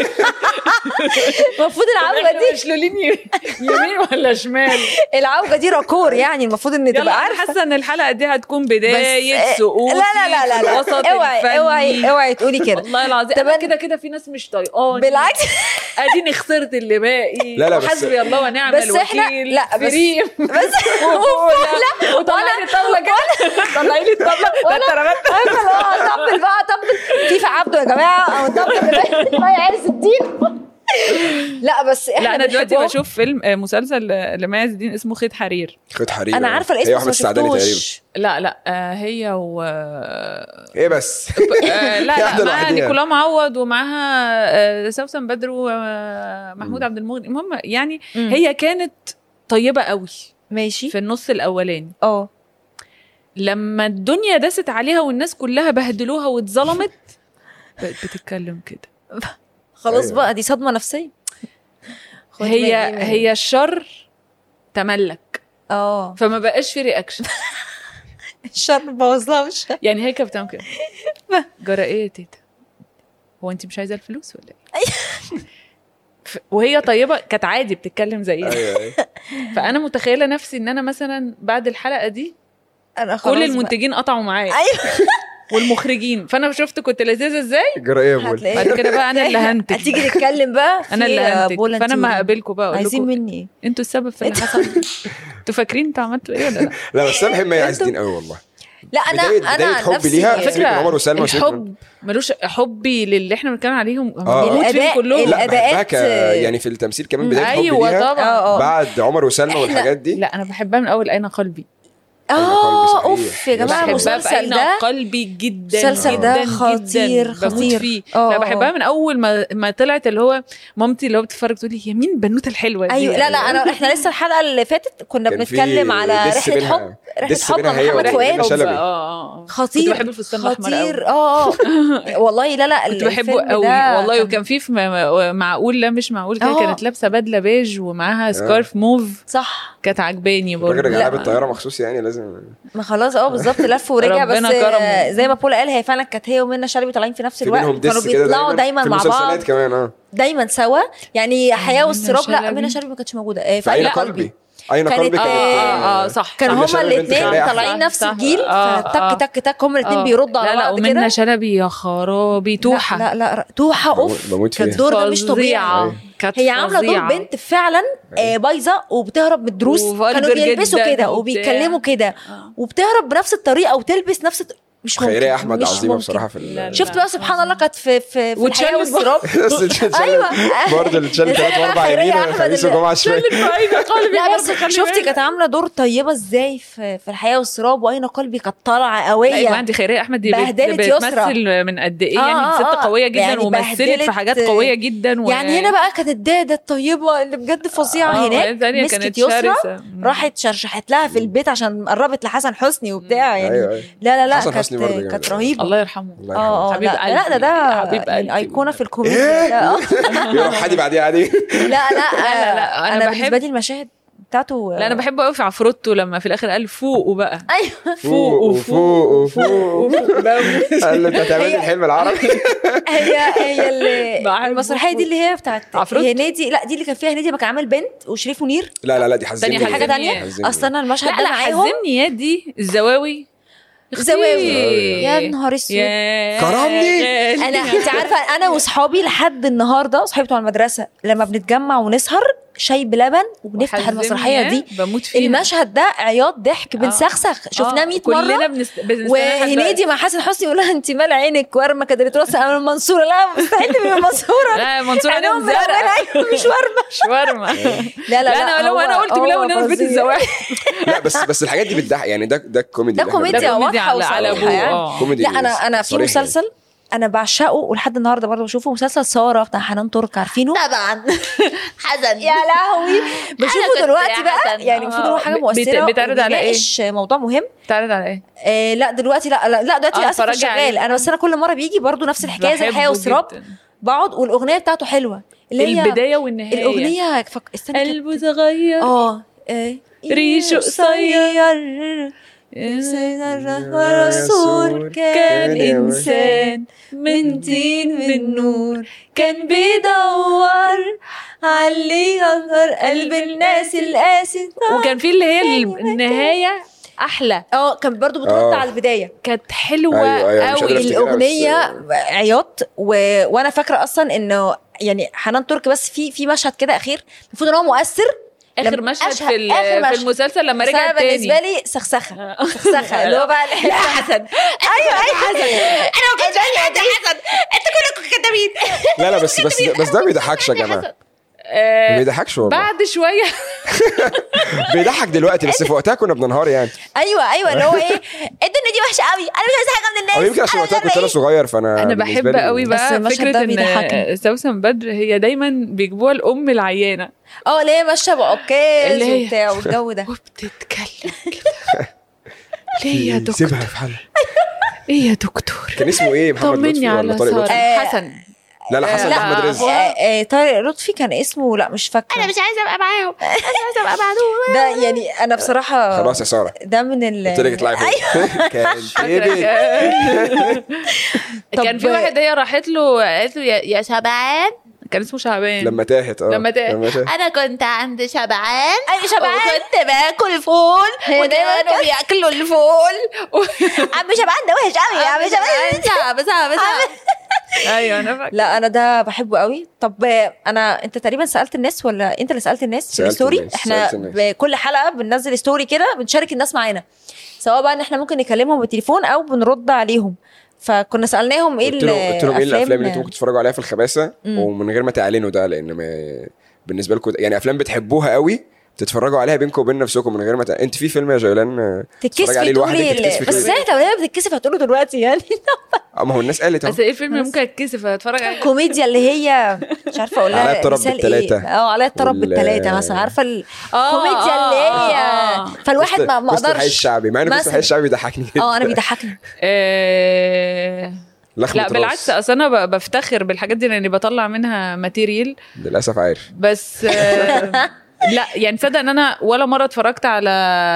المفروض العوجه احنا دي مشلولين يمين- يمين ولا شمال العوجه دي راكور يعني المفروض ان يلا تبقى انا عارفه حاسه ان الحلقه دي هتكون بس بدايه آه، سقوط لا لا لا لا, لا. الوسط اوعي الفني اوعي اوعي تقولي كده والله العظيم طب انا أنا- كده كده في ناس مش طايقاني بالعكس اديني خسرت اللي باقي لا، لا، بس- حسبي الله ونعم بس الوكيل إحنا- لا، بس- فريم بس لا وطلعي لي الطاوله كده طلعي لي الطاوله ولا انا لا طبل بقى طبل فيفا عبده يا جماعه او طبل ما عز الدين لا بس احنا لا انا دلوقتي بنحبهم. بشوف فيلم آه، مسلسل آه، لمي عز الدين اسمه خيط حرير خد حرير انا عارفه الاسم هي بس واحمد ما السعداني تقريبا شفتوش لا لا آه، هي و آه، ايه بس آه، لا واحدة لا معاها لوحديها. نيكولا معوض ومعاها آه، سوسن بدر ومحمود عبد المغني المهم يعني مم. هي كانت طيبه قوي ماشي في النص الاولاني اه لما الدنيا دست عليها والناس كلها بهدلوها واتظلمت بقت بتتكلم كده خلاص أيوة. بقى دي صدمه نفسيه خد هي بالي منها. هي الشر تملك اه فما بقاش في رياكشن الشر بوظلها مش يعني هي كانت بتعمل كده جرى ايه يا تيتا هو انت مش عايزه الفلوس ولا ايه ف- وهي طيبه كانت عادي بتتكلم زينا ايوه ايوه فانا متخيله نفسي ان انا مثلا بعد الحلقه دي انا خلاص كل بقى. المنتجين قطعوا معايا ايوه والمخرجين فانا شفت كنت لذيذه ازاي جرى ايه يا بول هتلاقي- بعد كده بقى انا اللي هنتج هتيجي نتكلم بقى انا في اللي هنتج بولا فانا تيم. ما هقابلكم بقى اقول عايزين لكم مني ايه انتوا السبب في اللي حصل انتوا فاكرين انتوا عملتوا ايه ولا لا لا بس انا بحب مي عز الدين قوي والله لا انا بدايه انا بدايه عن حب نفسي ليها على سيبك من عمر وسلمى وسيبك من- الحب ملوش حبي للي احنا بنتكلم عليهم آه. موجود فيهم الأداء- كلهم لا بحبها الأداءات- ك يعني في التمثيل كمان بدايه حب ايوه ليها طبعا اه اه بعد عمر وسلمى إحنا- والحاجات دي لا انا بحبها من اول اين قلبي اه صحيح. اوف يا جماعه بحبها بحبها المسلسل بأين ده قلبي جدا المسلسل ده جداً خطير، جداً. بموت خطير. فيه آه، لا آه. بحبها من اول ما ما طلعت اللي هو مامتي اللي هو بتتفرج تقول لي هي مين البنوته الحلوه دي ايوه لا لا انا احنا لسه الحلقه اللي فاتت كنا كان في بنتكلم على دس رحله بينها- حب رحله دس حب بينها هي محمد ومنى فؤاد شلبي. اه اه خطير كنت بحب الفستان الاحمر خطير قوي اه اه والله لا لا كنت بحبه الفيلم قوي ده والله كان- وكان في في م- معقول لا مش معقول كده آه. كانت لابسه بدله بيج ومعاها سكارف موف صح كانت عجباني برضه الراجل رجع لا. بالطياره مخصوص يعني لازم ما خلاص اه بالظبط لف ورجع بس ربنا آه، كرمه. زي ما بولا قال هي فعلا كانت هي ومنى شلبي طالعين في نفس في بينهم الوقت كانوا دس كده بيطلعوا دايما في مع بعض المسلسلات كمان اه دايما سوا يعني حياه منى والسراب لا شلبي. منى شلبي ما كانتش موجوده آه، في اين لا، قلبي اين كانت- قلبي كانت اه اه صح كانوا منى هما شلبي بنت الاثنين خالي أحمد. طالعين نفس صح. الجيل آه، آه. فتك تك تك هما الاثنين آه. بيردوا على لا لا بعض كده ومنى شلبي يا خرابي توحه لا لا لا توحه بموت- اوف بموت كان فيها الدور ده مش طبيعي فظيعة. كانت هي عامله دور فظيعة. بنت فعلا آه، بايظه وبتهرب من الدروس وفالجر كانوا بيلبسوا جداً كده وبتاع. وبيتكلموا كده آه. وبتهرب بنفس الطريقه وتلبس نفس الط- مش ممكن خيريه احمد مش عظيمه ممكن. بصراحه في لا، ال لا. شفت بقى سبحان الله كانت في في في وتشلت الحياه والسراب بس اتشال- ايوه برضه اللي اتشال ثلاث واربع خيرية يمين أحمد وخميس اللي- وجمعه شمال لا بس شفتي كانت عامله دور طيبه ازاي في في الحياه والسراب واين قلبي كانت طالعه لا يبقى قويه عندي خيريه احمد دي بت- بهدلت يسرا. بتمثل من قد ايه آه، يعني آه، ست آه. قويه جدا يعني ومثلت بهدلت- في حاجات قويه جدا و... يعني هنا بقى كانت الداده الطيبه اللي بجد فظيعه آه، هناك الثانية مسكت كانت يسرا شرسة. مم. راحت شرشحت لها في البيت عشان قربت لحسن حسني وبتاع يعني أيوة، أيوة. لا لا لا حسن حسني برضه كانت جامد. كانت رهيبه الله يرحمه الله يرحمه. اه اه حبيب لا, لا قلبي. ده حبيب ده قلبي. الايقونه في الكوميديا ده، آه. يروح حادي بعديها عادي لا لا لا، لا، أنا انا بحب- بالنسبه لي المشاهد بتاعته لا انا بحبه قوي في عفروتو لما في الاخر قال فوقوا بقى ايوه فوق وفوق وفوق قال له انت هتعملي هي- الحلم العربي هي هي اللي بحبه. المسرحيه دي اللي هي بتاعت عفروت؟ هي نادي لا دي اللي كان فيها هنيدي ما كان عامل بنت وشريف منير لا لا لا دي حزني تانية حاجه تانية حزني. اصل انا المشهد لا ده لا معاهم حزمني يا دي الزواوي أختي. زواوي يا نهار اسود يا كرمني. غالي. انا انت عارفه انا واصحابي لحد النهارده صحابي بتوع المدرسه لما بنتجمع ونسهر شاي بلبن وبنفتح وحزمني المسرحيه يا دي بموت فيها المشهد ده عياط ضحك بنسخسخ شفناه 100 كلنا مره بنست... بنستناها وهنيدي مع حسن حسني يقول لها انت مال عينك ورمه كده راسي انا من المنصوره لا مستحيل تبقي من المنصوره لا منصور انا عينهم من زرقاء ايوه مش ورمه شاورما لا لا لا انا لو هو- انا قلت بلاوي ان انا في بيت فظيع. الزواج لا بس بس الحاجات دي بتضحك يعني ده ده الكوميدي ده اللي احنا كوميديا ده بنعمله. كوميديا واضحه على على وصريحه ابوه يعني اه كوميدي لا انا انا في صريح مسلسل انا بعشقه ولحد النهارده برضه بشوفه مسلسل ساره بتاع حنان ترك عارفينه طبعا حزن يا لهوي بشوفه كنت دلوقتي بقى حسن. يعني المفروض هو حاجه بت- مؤثره بتعرض على إيه؟ وبيناقش موضوع مهم تعرض على ايه؟ آه لا دلوقتي لا لا, لا دلوقتي آه، للاسف مش اتفرجي عليه. شغال انا بس انا كل مره بيجي برضه نفس الحكايه زي الحياه بحبه والسراب جداً. بقعد والاغنيه بتاعته حلوه اللي هي البدايه والنهايه الاغنيه فك... استنى كده. قلبه صغير اه آه. ريشه قصير رسول كان انسان من دين من نور كان بيدور علي يغير قلب الناس القاسي وكان في اللي هي النهايه احلى اه كان برضو بترد آه. على البدايه كانت حلوه أيوة، أيوة، مش قوي قادرة أفتكرها، الاغنيه بس- عياط و... وانا فاكره اصلا انه يعني حنان ترك بس في في مشهد كده اخير المفروض ان هو مؤثر اخر لما مشهد أشهد- في ال- آخر في مشهد. المسلسل لما بس رجع أنا بالنسبه تاني لي سخسخه سخسخه اللي هو بقى لا حسن ايوه اي حسن انا ما كنتش عايزه حسن انتوا كلكم كدابين لا لا بس بس بس ده ما بيضحكش يا جماعه ما آه، بيضحكش والله بعد شويه بيضحك دلوقتي بس في وقتها كنا بننهار يعني ايوه ايوه اللي هو ايه الدنيا دي وحشه قوي انا مش عايزه حاجه من الناس او يمكن عشان أنا وقتها كنت يلا انا إيه؟ صغير فانا انا بالنسبة بحب لي- قوي بس بقى المشهد فكره ده ان بيضحكني. سوسن بدر هي دايما بيجيبوها الام العيانه اه اللي هي ماشيه بعكاز اللي هي- وبتاع والجو ده وبتتكلم كده ليه يا دكتور سيبها في حالها ايه يا دكتور كان اسمه ايه محمد طمني لطفي ولا على طارق ساره لطفي آه، حسن لا لا حسن لا، احمد رزق آه، آه، طارق لطفي كان اسمه لا مش فاكره انا مش عايزه ابقى معاهم انا مش عايزه ابقى معاهم ده يعني انا بصراحه خلاص يا ساره ده من ال قلت لك اطلعي فوق كان تيبي طب- كان في واحد هي راحت له قالت له يا, يا شبعان كان اسمه شعبان لما تاهت اه لما تاهت. انا كنت عند شبعان اي شبعان وكنت باكل فول هي دايما وكانوا بياكلوا الفول عم شبعان ده وحش قوي يا عم شبعان بس بس بس ايوه انا فاكره لا انا ده بحبه قوي طب آه، انا انت تقريبا سالت الناس ولا انت اللي سالت الناس في سألت الستوري الناس، احنا سألت الناس. بكل حلقه بننزل ستوري كده بنشارك الناس معانا سواء بقى ان احنا ممكن نكلمهم بالتليفون او بنرد عليهم فكنا سالناهم ايه قلت لهم قلت لهم ايه الافلام اللي انتم الافلام ممكن تتفرجوا عليها في الخباثه مم. ومن غير ما تعلنوا ده لان ما بالنسبه لكم يعني افلام بتحبوها قوي تتفرجوا عليها بينكم وبين نفسكم من غير ما تعلنوا. انت في فيلم يا جيلان آه، تتفرجي عليه تتكسفي لوحدك تقولي تتكسفي ال- بس تقولي انت لما بتتكسف هتقوله دلوقتي يعني اه ما هو الناس قالت اهو بس ايه فيلم ممكن اتكسف اتفرج عليه الكوميديا اللي هي مش عارفه اقول لها عليا الطرب مثال بالتلاتة. ايه اه عليا الطرب وال- بالثلاثه مثلا عارفه آه، الكوميديا اللي آه، هي آه، آه. فالواحد ما ما قصة الحي اقدرش الشعبي مع ان قصة مثلا. الحي الشعبي بيضحكني جدا اه انا بيضحكني آه، لخمة لا بالعكس راس. اصل انا ب- بفتخر بالحاجات دي لاني بطلع منها ماتيريال للاسف عارف بس آه، لا يعني تصدق ان انا ولا مره اتفرجت على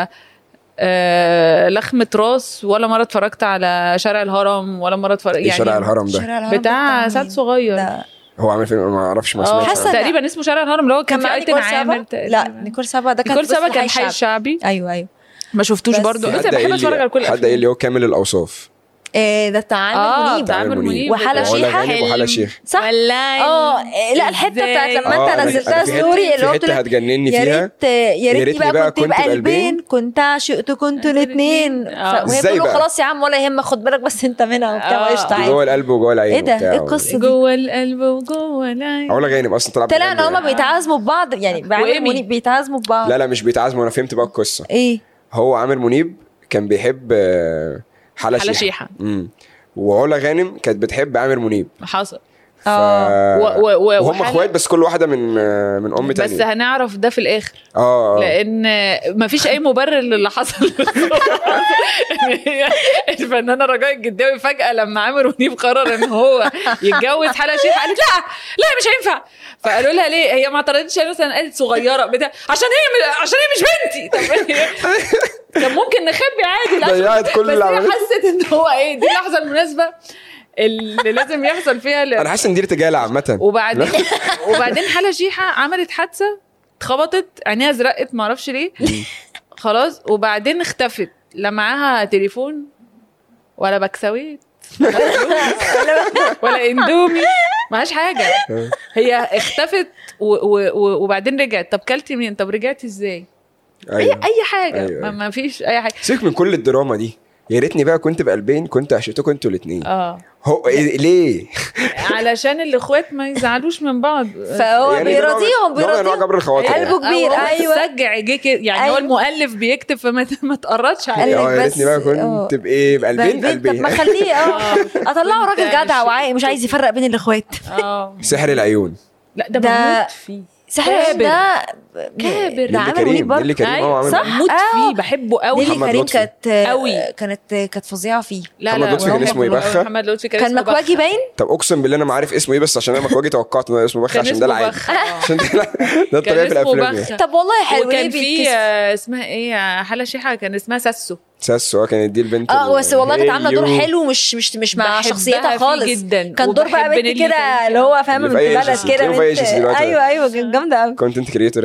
آه، لخمة راس ولا مرة اتفرجت على شارع الهرم ولا مرة اتفرجت ايه شارع الهرم ده شارع الهرم بتاع مين؟ سعد صغير ده هو عامل فيلم ما اعرفش ما اه سمعتش حاسة عنه. لا. تقريبا اسمه شارع الهرم اللي هو كان كان في معاه ايتن نيكول عامر سابا تقريبا. لا نيكول سابا ده كان نيكول في سابا قصة كان الحي حي الشعبي. الشعبي ايوه ايوه ما شفتوش بس برضو في بس حد بحب قايل اتفرج على كل لي حد الافلام قايل لي هو كامل الاوصاف إيه ده بتاع عامر اه منيب بتاع عامر عامر منيب. منيب وحلا بتاع ولا شيحة. غانم وحلا شيخ صح والله اه إيه، لا الحته إزاي؟ بتاعت لما اه انت أنا- نزلتها أنا في حتة- ستوري اللي هو في قلت حته لك هتجنني يا فيها ريت يا ريتني بقى كنت بقلبين كنت عشقت كنت الاثنين آه. وهي إزاي بتقول له بقى؟ خلاص يا عم ولا يهمك خد بالك بس انت منها وبتاع آه. وقشطه دي جوه عادي القلب وجوه العين ايه ده وبتاع. ايه القصه دي جوه القلب وجوه العين علا غانم اصلا طلع طلع ان بتغني. هما بيتعازموا ببعض يعني بعامر وإيمي. منيب بيتعازموا ببعض لا لا مش بيتعازموا انا فهمت بقى القصه ايه هو عامر منيب كان بيحب آه، حلا حلا شيحه شيحة. امم وعلا غانم كانت بتحب عامر منيب حصل ف... آه. و- و- و- وهم وحلا- اخوات بس كل واحده من آه، من ام بس تانية هنعرف ده في الاخر اه اه لان مفيش اي مبرر للي حصل الفنانه رجاء الجداوي فجاه لما عامر منيب قرر ان هو يتجوز حلا شيخ قالت لا لا مش هينفع فقالوا لها ليه هي ما اعترضتش هي مثلا قالت صغيره بتاع عشان هي عشان هي مش بنتي طب هي- كان ممكن نخبي عادي لا ضيعت كل بس اللي هي عملته. حست ان هو ايه دي اللحظه المناسبه اللي لازم يحصل فيها ل- انا حاسس ان دي ارتجاله عامه وبعدين وبعدين حلا شيحه عملت حادثه اتخبطت عينيها زرقت معرفش ليه خلاص وبعدين اختفت لا معاها تليفون ولا بكسويت ولا فلوس، ولا اندومي معهاش حاجه هي اختفت و و و وبعدين رجعت طب كلتي منين طب رجعتي ازاي اي ايوه اي حاجه أيوة، ما, أيوة. ما فيش اي حاجه سيبك من كل الدراما دي يا ريتني بقى كنت بقلبين كنت عشقتكم انتوا الاثنين اه هو إيه ليه؟ علشان الاخوات ما يزعلوش من بعض فهو يعني ده نوع- بيراضيهم نوع من انواع بيراضيهم جبر الخواطر قلبه يعني. كبير هو ايوه مسجع جه كده يعني أيوة. هو المؤلف بيكتب فما ما تقرطش قال عليه لك اه يا ريتني بقى بس- آه. كنت بايه بقلبين بقلبين طب قلبين ما خليه اه اطلعه راجل كنت جدع عايش- وعاقل مش عايز يفرق بين الاخوات اه سحر العيون لا ده, ده- بموت فيه سحر كابر. ده كابر. ده نيلي عامر كريم منيب برضه نيلي كريم أيوة، اه عامل صح. بموت آه. فيه بحبه قوي نيلي محمد كريم لطفي. كانت قوي. كانت كانت فظيعه فيه لا محمد لا لطفي كان وهو اسمه إيه؟ بحبه. بخة؟ محمد لطفي كان, كان اسمه مكواجي بخة. باين طب اقسم بالله انا ما عارف اسمه ايه بس عشان انا مكواجي توقعت انه اسمه بخ كان عشان ده اسمه العادي بخة، آه. عشان ده ده كان الطبيعي في اسمه الافلام يعني. بخة. طب والله حلو ليه وكان في بيتكسف آه، اسمها ايه حلا شيحه كان اسمها ساسو ساسو اه كانت دي البنت اه بس والله كانت عامله دور هيو. حلو مش مش مش مع بحبها شخصيتها فيه خالص جدا كان دور بقى وبحب بنت نيلي كده كريم. اللي هو فاهمه اللي بنت في بلد agency. كده تلاقيهم في بنت agency دلوقتي. ايوه ايوه كانت جامده قوي كونتنت كريتور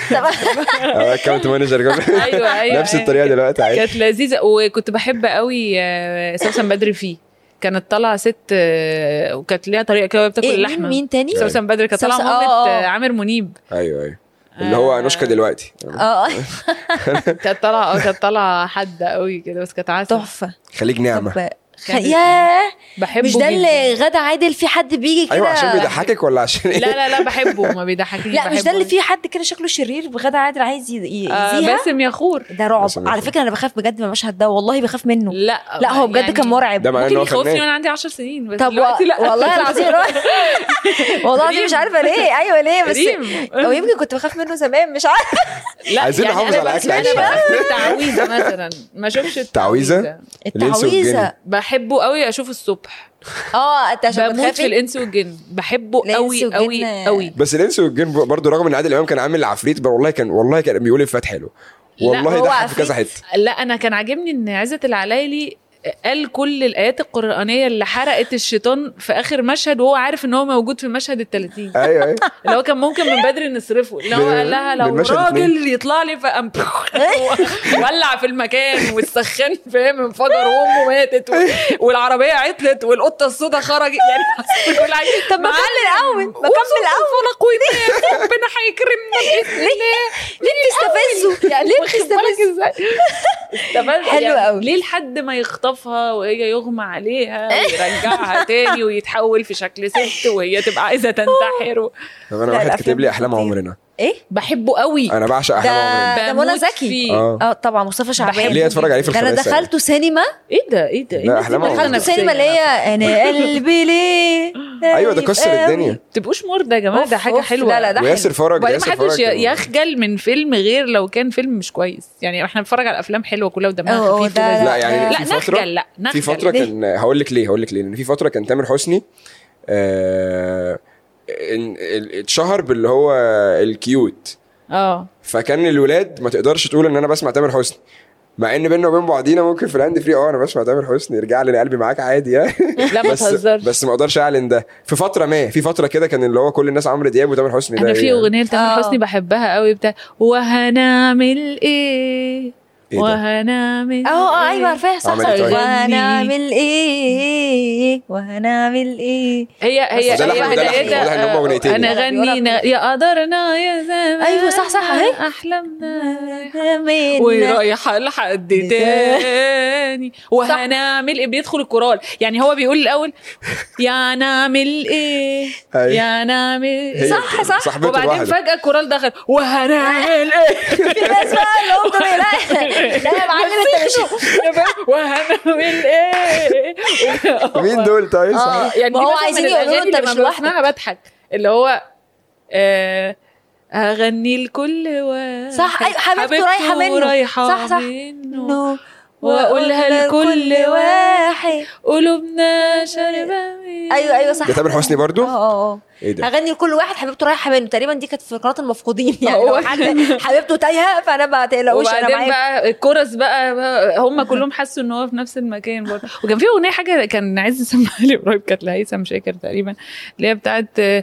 اكونت مانجر ايوه ايوه نفس أيوة. الطريقه دلوقتي عادي كانت لذيذه وكنت بحب قوي آه، سوسن بدري فيه كانت طالعه ست آه، وكانت ليها طريقه كده وهي بتاكل ايه مين اللحمه مين تاني سوسن بدري كانت طالعه سوسن- مامة آه، آه. آه، عامر منيب ايوه ايوه اللي هو آه. انوشكا دلوقتي اه كانت طالعه اه كانت طالعه حاده قوي كده بس كانت عسل تحفه خليج نعمه طب خ... كانت- ياه بحبه مش ده جداً. اللي غدا عادل في حد بيجي كده ايوه عشان بيضحكك ولا عشان ايه لا لا لا بحبه ما بيضحكنيش لا مش ده بحبه. اللي فيه حد كده شكله شرير بغدا عادل عايز ي- ي- آه يأذيها باسم يخور ده رعب باسم على يخور. فكره انا بخاف بجد من المشهد ده والله بخاف منه لا لا هو بجد يعني كان مرعب ده معناه ان ممكن هو يخوفني فنان وانا عندي 10 سنين بس طب و... دلوقتي لا والله العظيم رعب والله العظيم مش عارفه ليه ايوه ليه بس ريم. او يمكن كنت بخاف منه زمان مش عارفه لا عايزين يعني نحافظ أنا على بس- أكل عيش انا بقى. بخاف من التعويذه مثلا ما اشوفش تعويذة؟ التعويذه الإنس والجن. التعويذه بحبه قوي اشوف الصبح اه انت عشان بموت في بتخافي الانس والجن بحبه الإنس قوي والجن- قوي قوي بس الانس والجن برضه رغم ان عادل امام كان عامل عفريت بر- والله كان والله كان بيقول افات حلو لا، والله هو ضحك في كذا عفريت. حته لا انا كان عاجبني ان عزت العلايلي قال كل الايات القرانيه اللي حرقت الشيطان في اخر مشهد وهو عارف ان هو موجود في المشهد ال 30 ايوه ايوه اللي هو كان ممكن من بدري نصرفه اللي هو من- قال لها من لو مشهد راجل يطلع لي فقام ولع في المكان والسخان فاهم انفجر وامه ماتت و... والعربيه عطلت والقطه السوداء خرجت يعني حصل كل حاجه طب ما كمل الاول ما كمل الاول فلق ونام ربنا هيكرمنا باذن الله ليه بتستفزوا يعني ليه واخد بالك بتستفزوا ازاي استفز حلو يعني قوي. ليه لحد ما يخطفها وهي يغمى عليها ويرجعها تاني ويتحول في شكل ست وهي تبقى عايزه تنتحر و... طب انا لا، واحد الأفلام كاتب لي دي احلام خطيرة. عمرنا ايه بحبه قوي انا بعشق احلام عمرنا ده منى بموت زكي فيه. اه اه طبعا مصطفى شعبان ليه اتفرج عليه في ده انا الخماسة دخلته سينما ايه ده ايه ده لا، إيه ده؟ أحلام دي عمرنا. مرضى دخلته سينما اللي نفسية. هي انا قلبي ليه ايوه ده كسر قوي. الدنيا تبقوش مرضى يا جماعه أوف، ده حاجه أوف، حلوه لا لا ده وياسر فرج وبعدين ياسر ما حدش فرج ي- يخجل من فيلم غير لو كان فيلم مش كويس يعني احنا بنتفرج على افلام حلوه كلها ودمها أوه، خفيف ده- ولذيذ. لا يعني لا في فتره نخجل لا نخجل في فتره ليه؟ كان هقول لك ليه هقول لك ليه لان في فتره كان تامر حسني آه إن- ال- اتشهر باللي هو الكيوت اه فكان الولاد ما تقدرش تقول ان انا بسمع تامر حسني مع ان بينا وبين بعضينا ممكن في الهاند فري اه انا بسمع تامر حسني يرجع لي قلبي معاك عادي يعني لا ما بس تهزرش بس ما اقدرش اعلن ده في فتره ما في فتره كده كان اللي هو كل الناس عمرو دياب وتامر حسني ده انا في إيه يعني؟ اغنيه لتامر آه. حسني بحبها قوي بتاع وهنعمل ايه إيه ده؟ وهنعمل اه اه إيه؟ ايوه عارفاها صح عملت صح إيه؟ وهنعمل ايه وهنعمل ايه هي هي بس ده هي لحن وده لحن، بدايتها واضح إن هما أغنيتين انا يعني. غني يا قدرنا يا زمان أيوة، صح، صح، أهي. احلامنا من- ورايحه لحد تاني وهنعمل ايه بيدخل الكورال يعني هو بيقول الاول يا نعمل ايه أيوة. يا نعمل هي ايه صح صح صاحبته وبعدين الواحدة. فجاه الكورال دخل وهنعمل ايه في ناس بقى اللي هم دول لا لا يا معلم انت مش وهنعمل ايه مين دول طيب اه صح يعني ما دي هو مثلاً عايزين من يقولوا له الأغاني أنت اللي مش لما لوحدك. بسمعها بضحك اللي هو آه اغني لكل واحد صح، أيوة، حبيبته رايحة منه. رايحه صح، صح. منه نو وأقولها لكل واحد قلوبنا شاربة من- ايوه ايوه صح ده تامر حسني برضو اه اه اه ايه ده هغني لكل واحد حبيبته رايحه منه تقريبا دي كانت في قناه المفقودين يعني هو- لو حد حبيبته تايهه فانا ما تقلقوش انا وبعدين معاك بقى الكورس بقى, بقى هم كلهم حسوا ان هو في نفس المكان برضه وكان في اغنيه حاجه كان عايز يسمعها لي قريب كانت لهيثم شاكر تقريبا اللي هي بتاعت آه،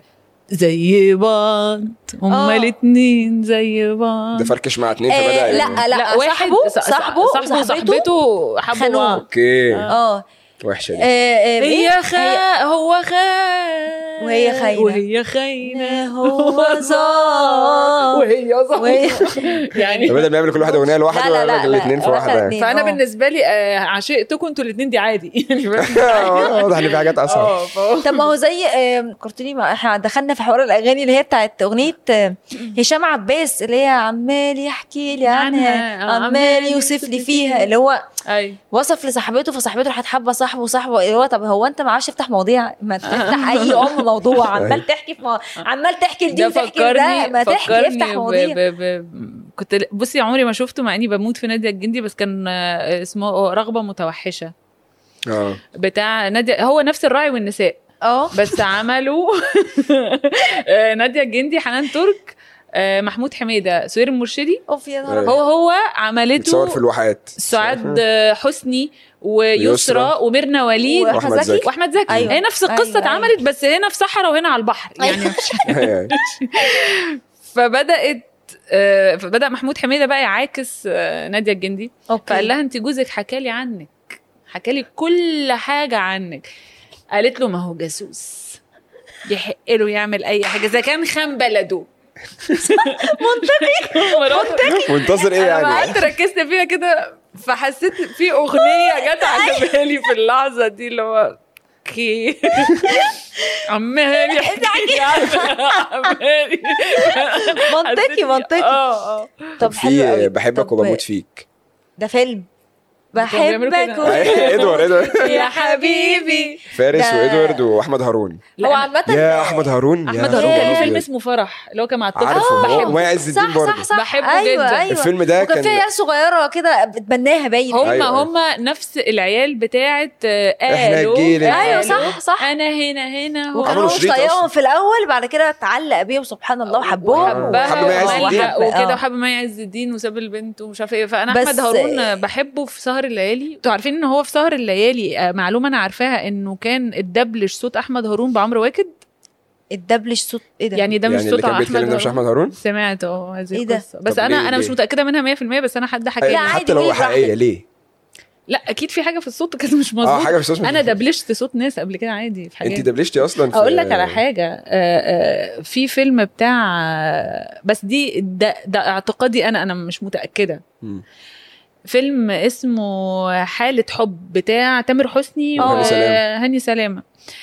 زي بعض هما آه. الاتنين زي بعض ده فركش مع اتنين آه، فبدا لا لا واحد صاحبه ص- ص- صاحبه صاحبه وصاحبته وصاحبته حبوا خانوه. بعض اوكي اه وحشه آه، دي آه، هي إيه؟ خا هو خا وهي خاينة. وهي خاينة هو ظالم. وهي ظالمة وهي- يعني بدل ما يعمل كل واحد اغنيه لوحده لا، لا، لا، ويعمل لا. الاثنين في آه، واحده يعني. اتنين. فانا آه. بالنسبه لي آه، عشقتكم انتوا الاثنين دي عادي يعني بس- آه، واضح ان في حاجات اصعب اه فهو- طب ما هو زي آه، كرتوني ما احنا دخلنا في حوار الاغاني اللي هي بتاعت اغنيه آه، هشام عباس اللي هي عمال يحكي لي عنها عنها، آه، عمال يوصف لي فيها اللي هو ايوه وصف لصاحبته فصاحبته راحت حابه صاحبه وصاحبه اللي هو طب هو انت ما عرفش تفتح مواضيع ما تفتح اي ام موضوع عمال تحكي في مو... عمال تحكي لدي ده وتحكي فكرني لده ما تحكي فكرني افتح ب... مواضيع ب... ب... كنت بصي عمري ما شفته مع اني بموت في ناديه الجندي بس كان آه، اسمه رغبه متوحشه اه بتاع ناديه هو نفس الراعي والنساء اه بس عملوا آه، ناديه الجندي حنان ترك آه، محمود حميده سهير المرشدي اوف يا نهار أيوة. هو هو عملته بتصور في الواحات سعاد حسني ويسرى يسرى. وميرنا وليد واحمد وأحمد زكي زكي. واحمد زكي أيوة. هي نفس القصه أيوة، أيوة. اتعملت بس هنا في صحراء وهنا على البحر يعني أيوة. مش أيوة. فبدات آه، فبدا محمود حميده بقى يعاكس آه، ناديه الجندي اوكي فقال لها انت جوزك حكى لي عنك حكى لي كل حاجه عنك قالت له ما هو جاسوس يحق له يعمل اي حاجه اذا كان خان بلده منطقي منتظر ايه انا يعني قعدت ركزت فيها كده فحسيت في اغنيه جت على بالي في اللحظه دي اللي هو اوكي عمال يحكي عمال منطقي منطقي اه اه طب حلو في قوي بحبك طب وبموت فيك ده فيلم كانوا بيعملوا بحبك كده. و- ادوارد ادوارد يا حبيبي فارس ده- وادوارد واحمد هارون هو عامة يا احمد هارون يا احمد هارون كان ليه ياه. فيلم اسمه فرح اللي هو كان مع الطفل عارفه هو بحبه ومي عز الدين صح برضه صح صح بحبه ايوه جدا. ايوه الفيلم ده وكان كان في عيال صغيره كده بتبناها باين هم أيوة. هم نفس العيال بتاعت آه، إحنا قالوا الجيل اللي- أيوة، قالوا صح، صح. انا هنا هنا هو وكان هو عملوا مش شريط طايقهم أصلاً. في الاول بعد كده اتعلق بيهم سبحان الله وحبهم وحبها وحب مي عز وملجأ الدين. وكده آه. وحب مي عز الدين وساب البنت ومش عارفه ايه فانا بس- احمد هارون بحبه في سهره سهر الليالي انتوا عارفين ان هو في سهر الليالي آه، معلومه انا عارفاها انه كان الدبلج صوت احمد هارون بعمرو واكد الدبلج صوت ايه ده يعني ده مش يعني اللي صوت كان بيتكلم احمد ده مش هارون احمد هارون سمعت اه هذه إيه ده؟ القصه بس طب انا ليه- انا مش ليه؟ متاكده منها 100% بس انا حد حكى لا، لي عادي، حتى لو قولي حقيقيه ليه لا اكيد في حاجه في الصوت كانت مش اه مظبوطه حاجه في الصوت انا دبلجت صوت ناس قبل كده عادي في حاجات انت دبلجتي اصلا في اقول لك على حاجه آه، آه، في فيلم بتاع آه، بس دي ده, ده اعتقادي انا انا مش متاكده مم. فيلم اسمه حالة حب بتاع تامر حسني وهاني سلامة. وهاني سلامة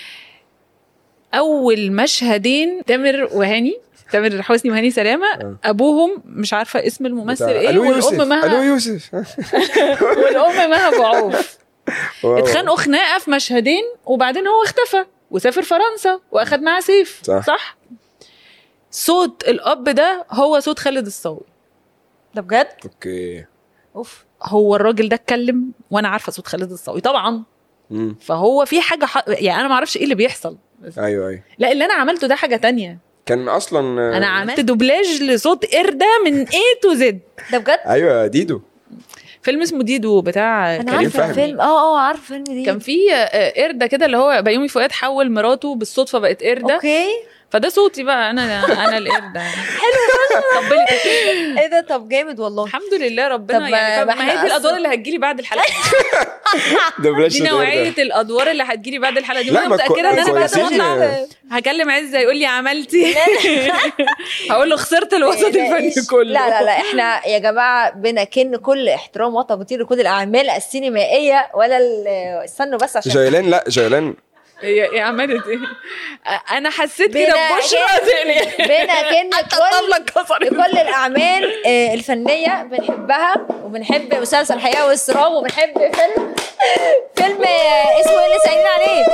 أول مشهدين تامر وهاني تامر حسني وهاني سلامة آه. أبوهم مش عارفة اسم الممثل بتاع- إيه الو يوسف والأم الو مها يوسف والأم مها بعوف واو. اتخانقوا خناقة في مشهدين وبعدين هو اختفى وسافر فرنسا وأخد معاه سيف صح. صح صوت الأب ده هو صوت خالد الصاوي ده بجد اوكي اوف هو الراجل ده اتكلم وانا عارفه صوت خالد الصاوي طبعا مم. فهو في حاجه ح... يعني انا ما اعرفش ايه اللي بيحصل ايوه ايوه لا اللي انا عملته ده حاجه تانية كان اصلا آه، انا عملت دوبلاج لصوت قرده من A تو زد ده بجد ايوه ديدو فيلم اسمه ديدو بتاع انا كريم عارفه فهمي. الفيلم اه اه عارفه الفيلم دي كان في آه، قرده كده اللي هو بيومي فؤاد حول مراته بالصدفه بقت قرده اوكي فده صوتي بقى انا انا القرده حلو طبلي ايه ده طب جامد والله الحمد لله ربنا طب ما- يعني ما فما هي احنا دي الادوار أصلاً- اللي هتجيلي بعد الحلقه دي, دوبلاج دي صوت نوعيه قردة. الادوار اللي هتجيلي بعد الحلقه دي لا، وانا ما متاكده ان انا بعد كويسين. ما اطلع هكلم عزه يقول لي عملتي هقول له خسرت الوسط لا، الفني كله لا لا لا احنا يا جماعه بنكن كل احترام وتقدير لكل الاعمال السينمائيه ولا ال- استنوا بس عشان جيلان لا جيلان هي هي عملت ايه انا حسيت كده بنا ببشرى كن- بنا كن الطبله كل اتكسرت لكل الاعمال آه، الفنيه بنحبها وبنحب مسلسل حياه واصرار وبنحب فيلم فيلم آه، اسمه ايه اللي سالنا عليه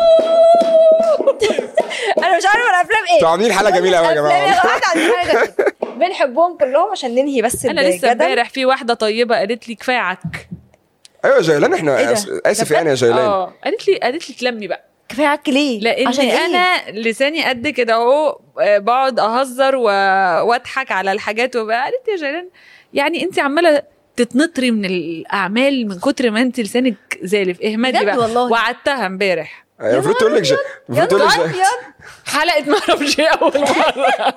انا مش عارفه الافلام ايه انتوا عاملين حلقه جميله قوي يا الأفلام جماعه جماعه عندنا حاجه جميلة. بنحبهم كلهم عشان ننهي بس انا لسه الجدل. امبارح في واحده طيبه قالت لي كفايه عك ايوه جيلان إيه احنا ده؟ آس- اسف ده يعني يا جيلان اه قالت لي قالت لي تلمي بقى كفايه عك ليه لان عشان إيه؟ انا لساني قد كده اهو آه، بقعد اهزر و... واضحك على الحاجات وبقى قالت يا جيران يعني انت عماله تتنطري من الاعمال من كتر ما انت لسانك زالف اهمدي بجد بقى والله. وعدتها امبارح يعني المفروض تقول لك ج- يا المفروض تقول لك نهار ج- أبيض. حلقه ما اعرفش ايه اول مره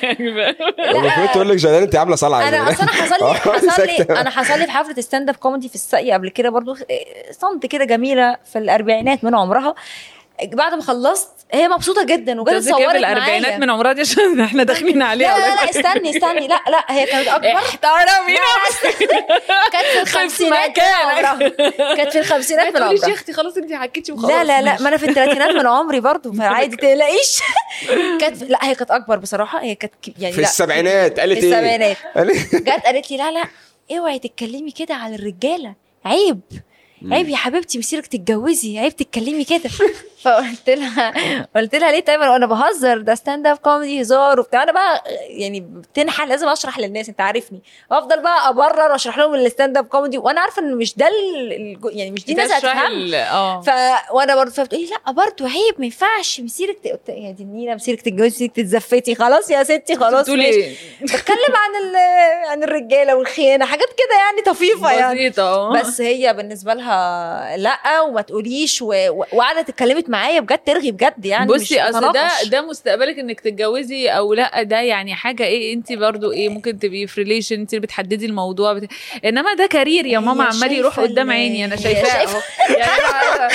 المفروض تقول لك جيلان انت عامله صلعه يا انا جيلان. اصل انا حصل آه، لي حصل لي ساكتة. انا حصل لي في حفله ستاند اب كوميدي في السقي قبل كده برضو إيه، صمت كده جميله في الاربعينات من عمرها بعد ما خلصت هي مبسوطه جدا وجت قصدك ايه اتصورت في الاربعينات معايا من عمرها دي عشان احنا داخلين عليها لا لا لا ولا استني استني لا لا هي كانت اكبر احترمي كانت في الخمسينات من مكانك. عمرها كانت في الخمسينات ما من تقوليش يا عمرها اختي خلاص انت حكيتي وخلاص لا لا لا ماشي. ما انا في الثلاثينات من عمري برضو فعادي تقلقيش كانت لا هي كانت اكبر بصراحه هي كانت ك- يعني في لا السبعينات قالت في ايه؟ السبعينات قالت- جت قالت لي لا لا اوعي تتكلمي كده على الرجاله عيب عيب يا حبيبتي مسيرك تتجوزي عيب تتكلمي كده فقلت لها قلت لها ليه طيب وانا بهزر ده ستاند اب كوميدي هزار وبتاع انا بقى يعني بتنحى لازم اشرح للناس انت عارفني وافضل بقى ابرر واشرح لهم الستاند اب كوميدي وانا عارفه ان مش ده ال- الج- يعني مش دي ناس تشرح هتفهم ال- اه ف وانا برضه فبتقولي لا برضه عيب ما ينفعش مسيرك ت... قلت يا دي النيله مسيرك تتجوزي مسيرك تتزفتي خلاص يا ستي خلاص بتقولي ماشي ايه بتكلم عن ال... عن الرجاله والخيانه حاجات كده يعني طفيفه يعني بسيطه اه بس هي بالنسبه لها لا وما تقوليش و... و- وقعدت اتكلمت معايا بجد ترغي بجد يعني بصي مش اصل ده تناقش. ده مستقبلك انك تتجوزي او لا ده يعني حاجه ايه انت برضو ايه ممكن تبقي في ريليشن انت اللي بتحددي الموضوع بت... انما ده كارير يا هي ماما عمال يروح شايفة قدام ال- عيني انا هي شايفاه شايفة- اهو يعني انا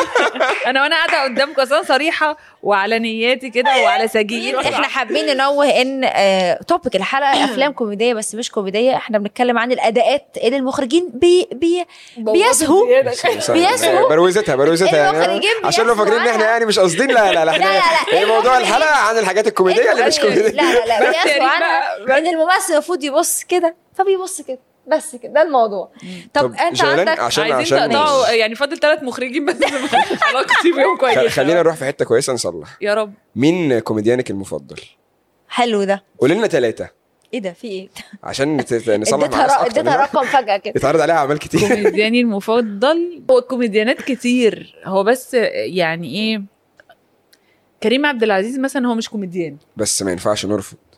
انا وانا قاعده قدامكم اصلا صريحه وعلى نياتي كده وعلى سجيتي احنا حابين ننوه ان آه توبيك الحلقه افلام كوميديه بس مش كوميديه احنا بنتكلم عن الاداءات اللي المخرجين بي بي بيسهوا بيسهوا. بروزتها بروزتها يعني المخرجين عشان لو بيسهوا فاكرين ان احنا عنها. يعني مش قاصدين لا لا لا احنا لا، لا، لا. هي موضوع المخرجين- الحلقه عن الحاجات الكوميديه اللي مش لا كوميديه لا لا بس يا بيسهوا ريت عنها بقى- ان الممثل المفروض يبص كده فبيبص كده بس كده ده الموضوع طب, طب انت جولان عندك عشان عايزين عشان تقطعوا يعني فاضل ثلاث مخرجين بس علاقتي بيهم خ- كويسه خلينا نروح في حته كويسه نصلح يا رب مين كوميديانك المفضل حلو ده قولي لنا ثلاثه ايه ده في ايه عشان نت- نصلح مع اديتها ناس ر- اكتر اديتها إنما رقم فجاه كده يتعرض عليها اعمال كتير كوميدياني المفضل هو كوميديانات كتير هو بس يعني ايه كريم عبد العزيز مثلا هو مش كوميديان بس ما ينفعش نرفض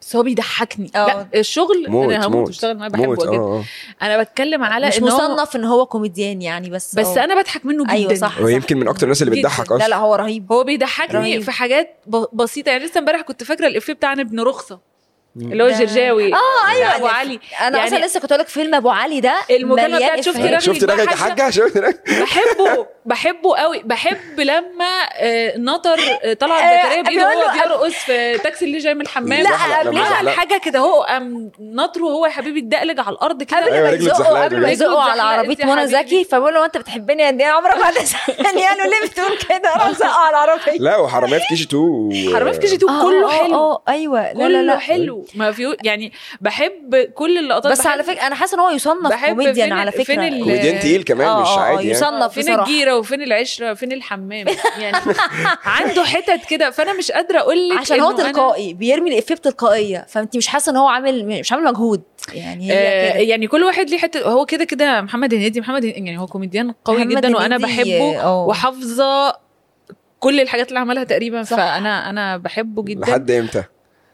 بس هو بيضحكني اه. لا الشغل موت انا هموت موت واشتغل معاه موت بحبه اه جدا اه انا بتكلم على مش ان هو مصنف ان هو كوميديان يعني بس بس اه. انا بضحك منه جدا ايوه صح هو صح. يمكن من اكتر الناس اللي جداً. بتضحك لا اصلا لا هو رهيب هو بيضحكني رهيب. في حاجات ب- بسيطه يعني لسه امبارح كنت فاكره الافيه بتاع ابن رخصه اللي هو ده- الجرجاوي اه ايوه ابو علي انا يعني- اصلا لسه كنت اقول لك فيلم ابو علي ده المكالمة مليان بتاعت شفت إفيهات. رغي شفت رغيك يا حاجة. حاجه شفت رغيك بحبه بحبه قوي بحب لما آه، نطر آه، طلعت آه، زكريا بيده بيقول وهو له- بيرقص في تاكسي اللي جاي من الحمام لا، زحلق، لما قبلها عمل زحلق. حاجه كده هو قام نطره هو يا حبيبي اتدقلج على الارض كده قبل أيوة، ما رجله يزقوا اتزحلقت قبل ما ولا إيه؟ يزقوا على اتزحلقت عربيه يا منى حبيبي. زكي فبقول له انت بتحبني قد ايه عمرك ما هتسالني قال له ليه بتقول كده راح زقوا على العربيه لا وحراميه في كي جي 2 حرامية في كي جي 2 آه، كله آه، حلو اه ايوه لا كله لا لا حلو ما في يعني بحب كل اللقطات بس بحب على فكره انا حاسه ان هو يصنف بحب كوميديان فين- على فكره فين ال- كوميديان تقيل كمان آه، مش آه، عادي يعني يصنف فين بصراحه الجيره وفين العشره فين الحمام يعني عنده حتت كده فانا مش قادره اقول لك عشان هو إنه أنا- تلقائي بيرمي الافيه بتلقائيه فانت مش حاسه ان هو عامل مش عامل مجهود يعني هي آه كده يعني كل واحد ليه حته هو كده كده محمد هنيدي محمد هنيدي يعني هو كوميديان قوي محمد جدا وانا هنيدي، بحبه آه. وحافظه كل الحاجات اللي عملها تقريبا صح. فانا انا بحبه جدا لحد امتى؟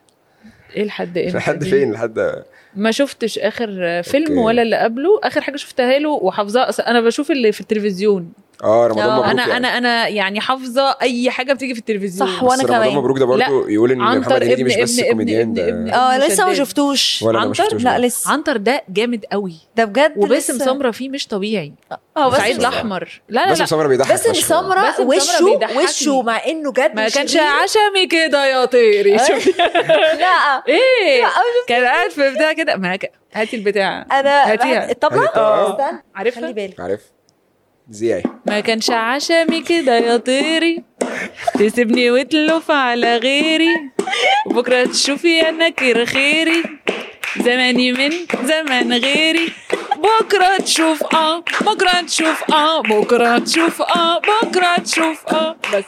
ايه لحد ايه لحد فين؟ لحد ما شفتش اخر فيلم أوكي. ولا اللي قبله اخر حاجه شفتها له وحافظاه أصل انا بشوف اللي في التلفزيون اه رمضان آه، مبروك انا يعني. انا انا يعني حافظه اي حاجه بتيجي في التلفزيون صح، وأنا بس رمضان كمان. مبروك ده برضه يقول ان محمد عنتر هنيدي ابن مش بس ابن ابن كوميديان ابن ده ابن اه لسه ما شداد. شفتوش ولا انا ما عنتر؟ شفتوش لا ده. لسه عنتر ده جامد قوي ده بجد وباسم لسه. سمره فيه مش طبيعي اه سعيد بس الاحمر لا لا باسم لا سمره بيضحك باسم فشخ. سمره باسم سمرة وشه بيضحكني. وشه مع انه جد ما كانش شرير. عشمي كده يا طيري أي. شوفي لا ايه لا، أنا كان قاعد في بتاع كده ما ك- هاتي البتاع انا هاتيها. الطبله هاتي- استنى خلي عارفها بالك عارف زياي ما كانش عشمي كده يا طيري تسيبني وتلف على غيري وبكره تشوفي انا كر خيري زماني من زمان غيري بكره تشوف اه بكره تشوف اه بكره تشوف اه بكره تشوف اه بس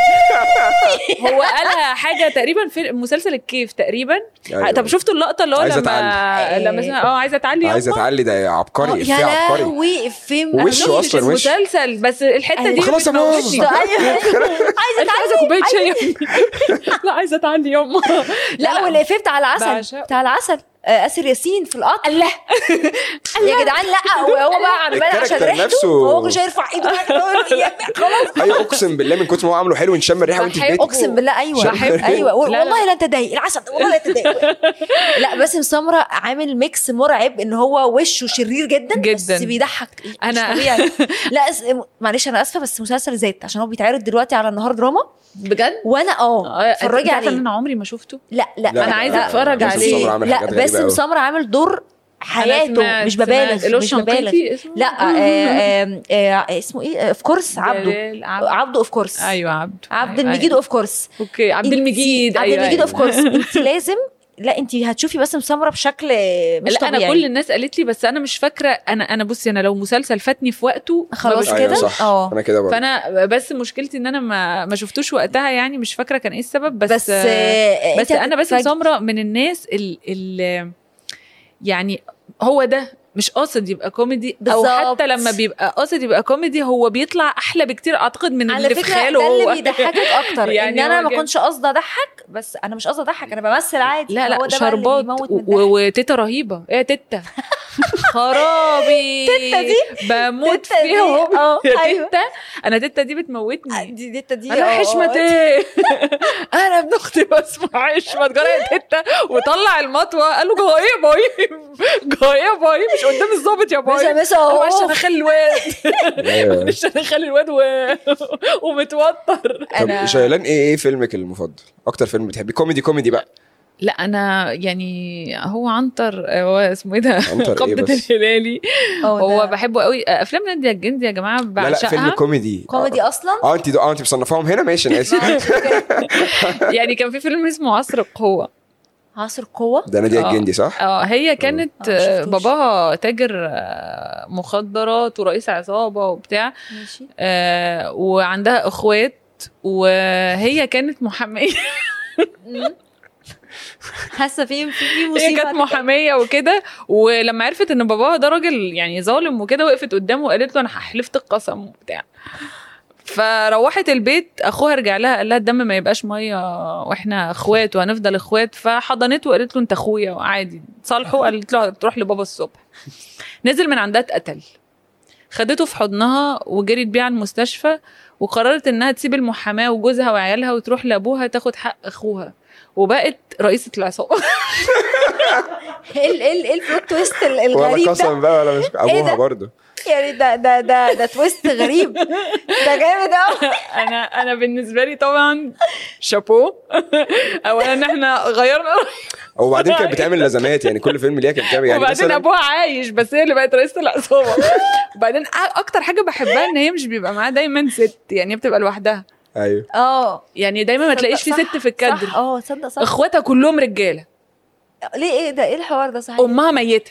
هو قالها حاجه تقريبا في مسلسل الكيف تقريبا أيوة. طب شفتوا اللقطه اللي هو عايزة لما تعلي. لما اسمها اه عايزه تعلي عايزه يما؟ تعلي ده آه، عبقري يا افيه عبقري لهوي فيلم وشه أنا أصلاً مش وش. المسلسل بس الحته دي خلاص يا ماما. بتموتني. ايوه عايزه انت عايزه كوبايه شاي لا عايزه تعلي يما لا والافيه بتاع العسل بعشقه. بتاع العسل آه، اسر ياسين في القطر لا يا جدعان لا وهو بقى عمال عشان الكاركتر ريحته نفسه- هو مش هيرفع ايده خلاص ايوه اقسم بالله من كتر ما هو عامله حلو نشم الريحه وانت في بحب- بيتك اقسم بالله ايوه بحبه. ايوه لا، لا. والله لا تضايق العسل ده والله لا تضايق لا باسم سمره عامل ميكس مرعب ان هو وشه شرير جدا بس جداً. بيضحك مش أنا- طبيعي لا أس... معلش انا اسفه بس مسلسل ذات عشان هو بيتعرض دلوقتي على النهار دراما بجد وانا اه اتفرجي تعرف ان عليه انا عمري ما شفته لا لا لا، أنا عايزة لا. أتفرج بس- عليه. سمرة عامل لا حاجات غريبة باسم أوي. سمره عامل دور أنا حياته سمعت- مش ببالغ سمعت. اللي هو مش ببالغ الشنقيطي اسمه؟ لا آه، آه، آه، اسمه ايه اوف كورس عبده جلال عبد عبده اوف كورس ايوه عبد عبد أيوة، المجيد اوف كورس اوكي عبد المجيد عبد أيوة، المجيد أيوة. اوف كورس انت لازم لا انت هتشوفي باسم سمره بشكل مش لا طبيعي انا كل الناس قالت لي بس انا مش فاكره انا انا بصي انا لو مسلسل فاتني في وقته ما خلاص بشوفوش. كده؟ ايوه صح اه. انا كده برضه فانا بس مشكلتي ان انا ما ما شفتوش وقتها يعني مش فاكره كان ايه السبب بس بس آه، بس انت انا باسم هتتفاجئي. سمره من الناس اللي يعني هو ده مش قاصد يبقى كوميدي او بالظبط. حتى لما بيبقى قاصد يبقى كوميدي هو بيطلع احلى بكتير اعتقد من على اللي في فكره خياله ده هو اللي بيضحكك اكتر يعني ان انا هو ما جامد. كنتش قصدي اضحك بس انا مش قصدي اضحك انا بمثل عادي لا هو لا ده بقى اللي شربات بيموت و- من الضحك. و- وتيتا رهيبه ايه يا تيتا خرابي تيتا دي؟ بموت تيتا دي، فيها اه، يا أيوة. تيتا انا تيتا دي بتموتني دي دي دي انا اه، حشمت اه. ايه انا ابن اختي بسمع حشمت جرى يا تيتا وطلع المطوه قال له جايه يا باي جايه يا باي مش قدام الظابط يا باي مسا مسا هو اهو. عشان اخلي الواد ايوه عشان اخلي الواد و... ومتوتر طب شيلان ايه ايه فيلمك المفضل اكتر فيلم بتحبيه كوميدي كوميدي بقى لا انا يعني هو عنتر هو اسمه ايه ده عنتر إيه قبضة بس؟ الهلالي اه، هو ده بحبه قوي افلام نادية الجندي يا جماعه لا لا فيلم بعشقها كوميدي كوميدي اصلا اه انت اه انت مصنفاهم هنا ماشي انا اسف يعني كان في فيلم اسمه عصر القوه عصر قوه ده نادية آه. الجندي صح؟ اه هي كانت آه، ما آه، شفتوش. باباها تاجر آه، مخدرات ورئيس عصابه وبتاع ماشي آه، وعندها اخوات وهي كانت محاميه حاسه في في في هي مصيبه كانت محاميه وكده ولما عرفت ان باباها ده راجل يعني ظالم وكده وقفت قدامه وقالت له انا حلفت القسم وبتاع فروحت البيت اخوها رجع لها قال لها الدم ما يبقاش ميه واحنا اخوات وهنفضل اخوات فحضنته وقالت له انت اخويا وعادي صالحوا قالت له تروح لبابا الصبح نزل من عندها اتقتل خدته في حضنها وجريت بيه على المستشفى وقررت انها تسيب المحاماه وجوزها وعيالها وتروح لابوها تاخد حق اخوها وبقت رئيسه العصابه ايه ال- ايه ال- ايه البلوت تويست ال- ولا الغريب ده قسم بقى ولا مش ابوها ده؟ برضه يعني ده ده ده ده تويست غريب ده جامد قوي انا انا بالنسبه لي طبعا شابو اولا ان احنا غيرنا وبعدين كانت بتعمل لازمات يعني كل فيلم ليها كانت بتعمل يعني وبعدين مثلا ابوها عايش بس هي اللي بقت رئيسه العصابه وبعدين أ- اكتر حاجه بحبها ان هي مش بيبقى معاها دايما ست يعني هي بتبقى لوحدها ايوه اه يعني دايما ما تلاقيش في صح، ست في الكادر صح اه تصدق صح اخواتها كلهم رجاله ليه ايه ده ايه الحوار ده صحيح امها ميته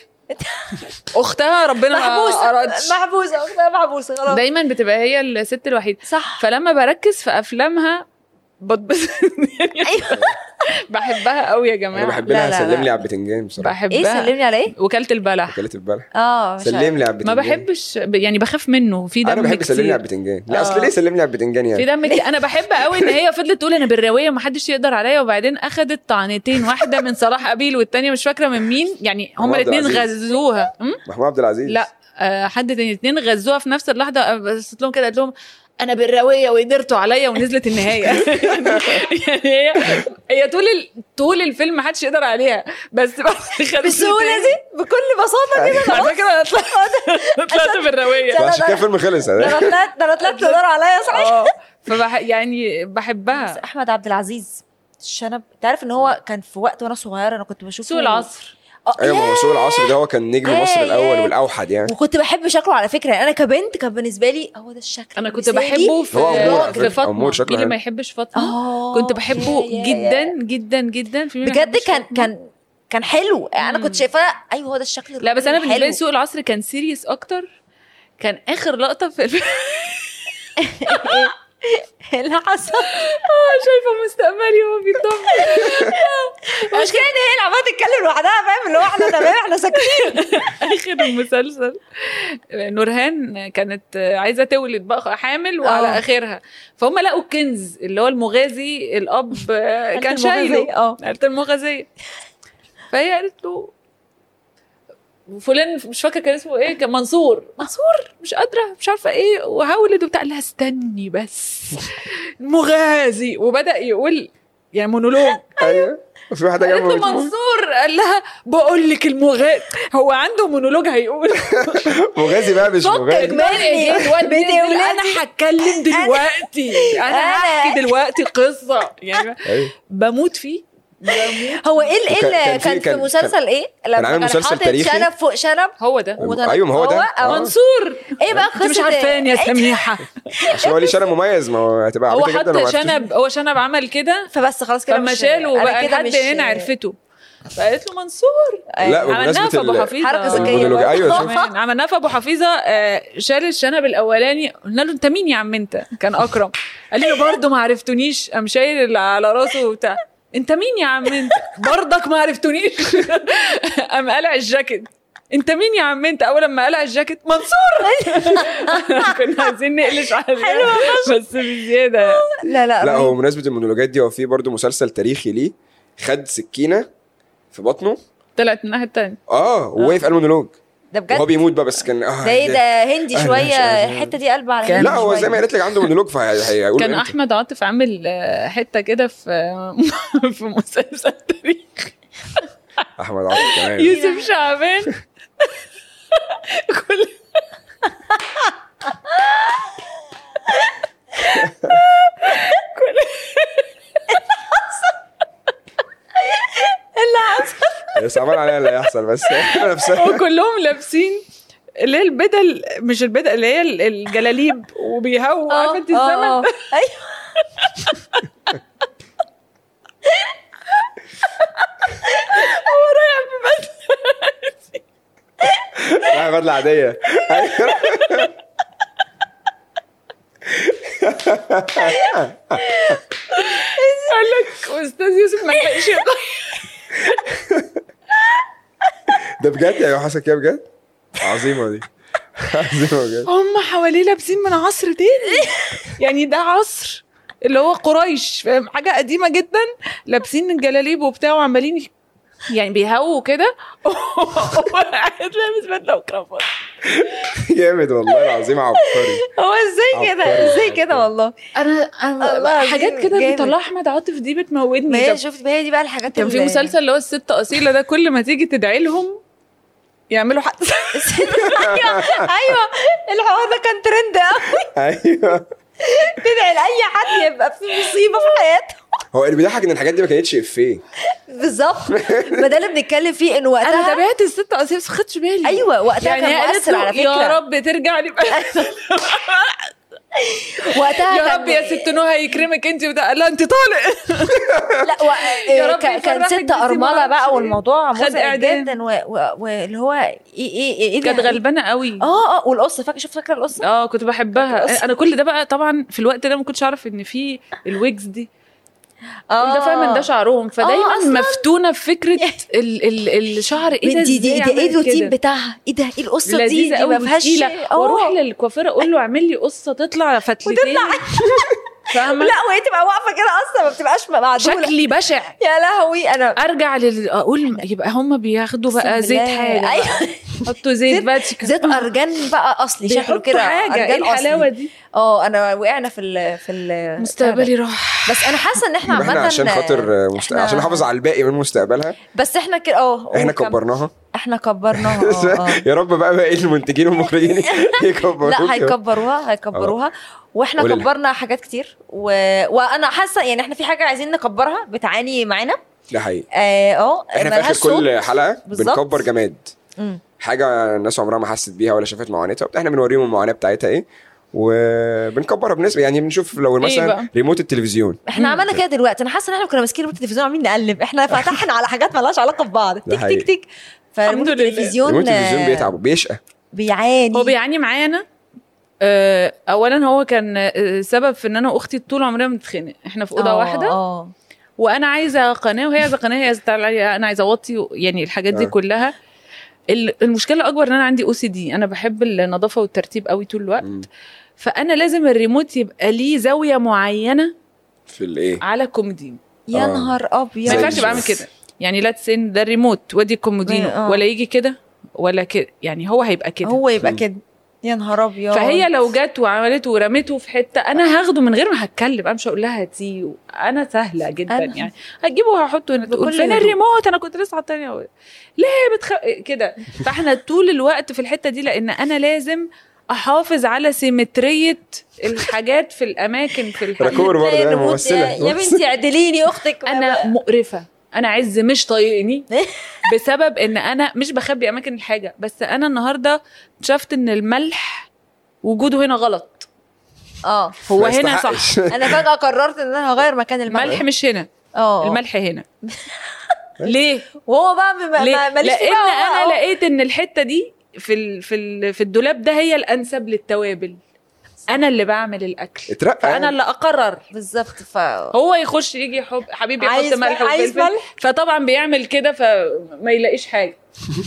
اختها ربنا ما محبوسه أرادش. محبوسه اختها محبوسه خلاص دايما بتبقى هي الست الوحيده صح فلما بركز في افلامها بتبسط ايوه بحبها قوي يا جماعه انا بحب لا، لها لا، سلم لا. لي على البتنجان بصراحه بحبها ايه سلمني على ايه؟ وكاله البلح اكلة البلح اه مش سلم عارف. لي على ما البتنجان بحبش يعني بخاف منه في دم انا بحب كتير. سلم لي على البتنجان لا آه. اصل ليه سلم لي على البتنجان في يعني دم كتير انا بحب قوي ان هي فضلت تقول انا بالراويه ومحدش يقدر عليا وبعدين اخدت طعنتين واحده من صلاح قبيل والتانيه مش فاكره من مين يعني هما محمود عبد الاثنين العزيز. غزوها م? محمود عبد العزيز لا آه، حد تاني اتنين غزوها في نفس اللحظه بس لهم كده قالت لهم انا بالراويه وقدرتوا عليا ونزلت النهايه يعني هي هي طول ال... طول الفيلم محدش يقدر عليها بس بس خدت بالسهوله دي بكل بساطه كده على فكره انا طلعت طلعت بالراويه عشان كده الفيلم خلص ده انا طلعت ده انا طلعت تدور عليا صحيح اه فبح... يعني بحبها احمد عبد العزيز الشنب انت عارف ان هو كان في وقت وانا صغيره انا كنت بشوفه سوق العصر اه ايوه ما هو سوق العصر ده هو كان نجم ياه، مصر الاول ياه. والاوحد يعني وكنت بحب شكله على فكره يعني انا كبنت كان بالنسبه لي هو ده الشكل انا كنت المثالي. بحبه في, هو أمور على في فكرة. فاطمه أمور شكله مين اللي حلو. ما يحبش فاطمه اه كنت بحبه يا- يا- جدا يا. جدا جدا في مين ما بجد يحبش كان فاطمة؟ كان كان حلو يعني انا كنت شايفاه ايوه هو ده الشكل لا بس انا الحلو. بالنسبه لي سوق العصر كان سيريس اكتر كان اخر لقطه في الفيلم إيه اللي حصل آه، شايفه مستقبلي وهو بيتضم المشكله ان هي اللي عماله تتكلم لوحدها فاهم اللي هو احنا تمام احنا ساكتين اخر المسلسل نورهان كانت عايزه تولد بقى حامل وعلى آه. اخرها فهم لقوا الكنز اللي هو المغازي الاب كان المغازية، شايله اه. آلة المغازيه فهي قالت له وفلان مش فاكره كان اسمه ايه كان منصور منصور مش قادره مش عارفه ايه وهولد وبتاع قال لها استني بس مغازي وبدا يقول يعني مونولوج ايوه وفي واحده قالت جنبه له بتقول منصور قال لها بقول لك المغازي هو عنده مونولوج هيقول مغازي بقى مش فكك مغازي مني. بتولدي بتولدي. انا هتكلم دلوقتي انا أنا- هحكي دلوقتي قصه يعني ايوه بموت فيه بموت هو ايه ال- ايه وكان- كان اللي في- كان في كان- مسلسل ايه لما عامل مسلسل حاطط تاريخي. شنب فوق شنب هو ده وده- ايوه ما هو ده هو- آه. منصور ايه بقى انت مش قصه عارفاني يا إيه؟ سميحه عشان هو ليه شنب مميز ما هو هتبقى هو عبيطه جدا لو حط ما عرفتوش. شنب هو شنب عمل كده فبس خلاص كده فما مش- شاله أنا وبقى كده لحد مش- هنا عرفته فقالت له منصور لا عملناها بمناسبه في ابو ال- حفيظه حركة ذكية. المونولوج ايوه شوف كمان عملناها في ابو حفيظه آه، شال الشنب الاولاني قلنا له انت مين يا عم انت كان اكرم قال لي برضه ما عرفتونيش قام شايل اللي على راسه وبتاع انت مين يا عم انت برضك ما عرفتونيش قام قلع الجاكيت انت مين يا عم انت اول ما قلع الجاكيت منصور كنا عايزين نقلش عليه بس بزياده لا لا لا هو بمناسبه المونولوجات دي هو في برضه مسلسل تاريخي ليه خد سكينه في بطنه طلعت من الناحيه الثانيه اه ووقف قال مونولوج ده وهو بجد بيموت بقى بس كان اه ده ايه ده هندي أهلا شويه وسهلا. الحته دي قلب على كان- هندي لا هو شوية. زي ما قالت لك عنده مونولوج فهيقول كان احمد عاطف عامل آه، حته كده في في مسلسل تاريخ احمد عاطف كمان يوسف شعبان كل بس عمال عليها اللي هيحصل بس نفسها وكلهم لابسين اللي هي البدل مش البدل اللي هي ال- الجلاليب وبيهووا عارفه انت آه، الزمن آه. ده ايوه لا بدله عاديه قال لك استاذ يوسف ما لحقش يغير. ده بجد يا حسن كده بجد عظيمه دي عظيمة بجد. هم حواليه لابسين من عصر تاني يعني ده عصر اللي هو قريش فاهم حاجه قديمه جدا لابسين الجلاليب وبتاع وعمالين ي- يعني بيهووا كده وقاعد لابس بدله وكرافات جامد والله العظيم عبقري هو ازاي كده عبقري. ازاي كده والله انا انا الله حاجات العظيم كده جامد. بيطلعها احمد عاطف دي ما بتموتني هي طب شفت ما هي دي بقى الحاجات كان في اللي- مسلسل اللي هو الست اصيله ده كل ما تيجي تدعي لهم يعملوا حادثه ايوه ايوه الحوار ده كان ترند قوي ايوه تدعي لاي حد يبقى في مصيبه في حياته هو اللي بيضحك ان الحاجات دي ما كانتش افيه بالظبط ما ده اللي بنتكلم فيه انه انا وقتها تابعت الست اصيله بس ما خدتش بالي ايوه وقتها يعني كان هي قالت مؤثر له على يا فكره رب ترجع لي وقتها يا كان- رب يا ست نهى يكرمك انت وده قال لها انت طالق لا و... يا رب كان كان يفرحك ست بس ما ارمله أعرفش بقى إيه. والموضوع خد مزعج إعدام. جدا و- و- واللي هو ايه ايه ايه, إيه ده؟ كانت غلبانه قوي اه اه والقصه فاكره شوف فاكره القصه اه كنت بحبها انا كل ده بقى طبعا في الوقت ده ما كنتش اعرف ان في الويجز دي كل ده فاهم ان ده شعرهم فدايما آه، أصلاً. مفتونه بفكره ال ال الشعر ايه ده دي دي, إزاي دي ايه عملت الروتين كده؟ بتاعها ايه ده ايه القصه دي لذيذه دي قوي ما فيهاش وتقيله آه. واروح للكوافيره اقول له اعمل لي قصه تطلع فتلتين فاهمه لا وهي تبقى واقفه كده اصلا ما بتبقاش معدوله شكلي بشع يا لهوي انا ارجع لل اقول يبقى هم بياخدوا بقى أقسم زيت بالله. حاجه بقى. ايوه حطوا زيت باتشيكا زيت ارجان بقى اصلي شكله بيحطوا كده حاجه ايه أرجان الحلاوه أصلي. دي اه انا وقعنا في ال في ال مستقبلي راح بس انا حاسه ان احنا احنا عامه عشان خاطر مست... إحنا- عشان نحافظ على الباقي من مستقبلها بس احنا كده اه احنا وكم- كبرناها احنا كبرناها اه اه يا رب بقى باقي المنتجين والمخرجين يكبروها لا هيكبروها هيكبروها واحنا قولي لها. كبرنا حاجات كتير و... وانا حاسه يعني احنا في حاجه عايزين نكبرها بتعاني معانا ده حقيقي اه اه احنا في ملهاش اخر كل صوت. حلقه بالظبط. بنكبر جماد مم. حاجه الناس عمرها ما حست بيها ولا شافت معاناتها وبتاع، احنا بنوريهم المعاناه بتاعتها ايه وبنكبرها بالنسبه يعني بنشوف لو إيه مثلا بقى؟ ريموت التلفزيون احنا عملنا كده دلوقتي انا حاسه ان احنا كنا ماسكين ريموت التلفزيون عاملين نقلب احنا فتحنا على حاجات مالهاش علاقه ببعض تك حقيقي. تك تك فريموت الحمد لله. التلفزيون ريموت التلفزيون آه، بيتعب بيشقى بيعاني هو بيعاني معانا آه، اولا هو كان آه، سبب في ان انا واختي طول عمرنا بنتخانق احنا في اوضه آه، واحده اه وانا عايزه قناه وهي عايزه قناه هي عايزه تعالى انا عايزه اوطي يعني الحاجات دي آه. كلها ال- المشكله الاكبر ان انا عندي او سي دي انا بحب النظافه والترتيب قوي طول الوقت مم. فانا لازم الريموت يبقى ليه زاويه معينه في الايه على كومودين يا آه. نهار ابيض ما زي ينفعش بعمل الشمس. كده يعني لا تسن ده الريموت وادي الكومودينو آه. ولا يجي كده ولا كده يعني هو هيبقى كده هو يبقى مم. كده يا نهار ابيض فهي لو جت وعملته ورمته في حته انا هاخده من غير ما هتكلم انا مش هقول لها هاتيه انا سهله جدا أنا- يعني هتجيبه وهحطه هنا تقول بكل فين هدوء. الريموت انا كنت لسه حاطاه ليه بتخ... كده فاحنا طول الوقت في الحته دي لان انا لازم احافظ على سيمتريه الحاجات في الاماكن في الحاجات راكور برضه تلاقي يعني الريموت ممثله يا يا بنتي اعدليني اختك انا مقرفه انا عز مش طايقني بسبب ان انا مش بخبي اماكن الحاجه بس انا النهارده اكتشفت ان الملح وجوده هنا غلط اه هو ما هنا صح يستحقش. انا فجاه قررت ان انا هغير مكان الملح الملح مش هنا اه الملح هنا ليه وهو بقى ما- ما- ليه ما- ماليش فيه لان بقى، هو- انا هو- لقيت ان الحته دي في ال... في ال... في الدولاب ده هي الانسب للتوابل انا اللي بعمل الاكل اترقى فانا يعني. اللي اقرر بالظبط ف هو يخش يجي يحب حبيبي يحط عايز ملح عايز وفلفل ملح فطبعا بيعمل كده فما يلاقيش حاجه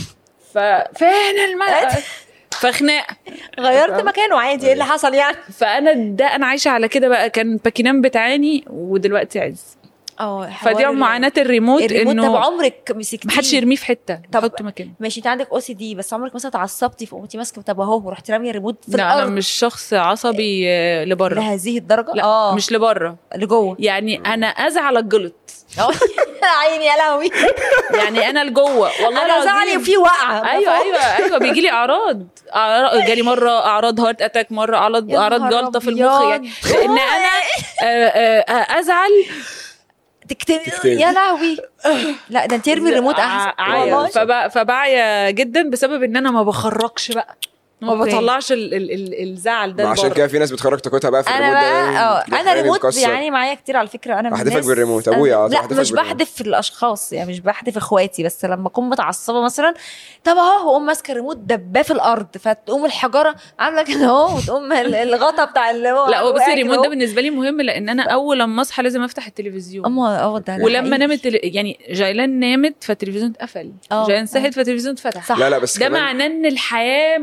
ففين الملح فخناقه غيرت مكانه عادي ايه اللي حصل يعني فانا ده انا عايشه على كده بقى كان باكينام بتعاني ودلوقتي عز اه فدي معاناه الريموت, الريموت ده انه عمرك مسكتيه محدش يرميه في حته طب- حطه مكانه ماشي انت عندك او سي دي بس عمرك مثلا اتعصبتي فقمتي ماسكه طب اهو ورحت راميه الريموت في لا انا الارض مش شخص عصبي آه، لبره لهذه الدرجه لا اه مش لبره لجوه يعني انا ازعل الجلط اه عيني يا لهوي يعني انا لجوه والله انا زعلي العظيم وفي وقعه ايوه ايوه ايوه بيجي لي اعراض أعراض- جالي مره اعراض هارت اتاك مره اعراض يا اعراض نهار جلطه في أبيض. المخ يعني لان انا آه، آه، آه، ازعل تكتب تكتبي. يا لهوي لا ده انت ارمي الريموت احسن عاية والله. فب- فبعيا جدا بسبب ان انا ما بخرجش بقى ما أوكي. بطلعش ال ال ال الزعل ده ما عشان لبره. كده في ناس بتخرج طاقتها بقى في انا الريموت ده بقى اه دي انا حاجة ريموت بتكسر. بيعاني معايا كتير على فكره انا من أحدفك الناس- بالريموت. أنا- أبويا آه، لا أحدفك مش بالريموت. بحدف في الاشخاص يعني مش بحدف اخواتي بس لما اكون متعصبه مثلا طب اهو واقوم ماسكه الريموت دباه في الارض فتقوم الحجره عامله كده اهو وتقوم ال- الغطا بتاع اللي هو لا هو بصي واقع الريموت كده ده أهو. بالنسبه لي مهم لان انا اول لما اصحى لازم افتح التلفزيون اما اه ده ده ولما حقيقي. نامت ال- يعني جايلان نامت فالتلفزيون اتقفل آه. جايلان صحت فالتلفزيون اتفتح صح لا لا بس ده كمان معناه ان الحياه موجوده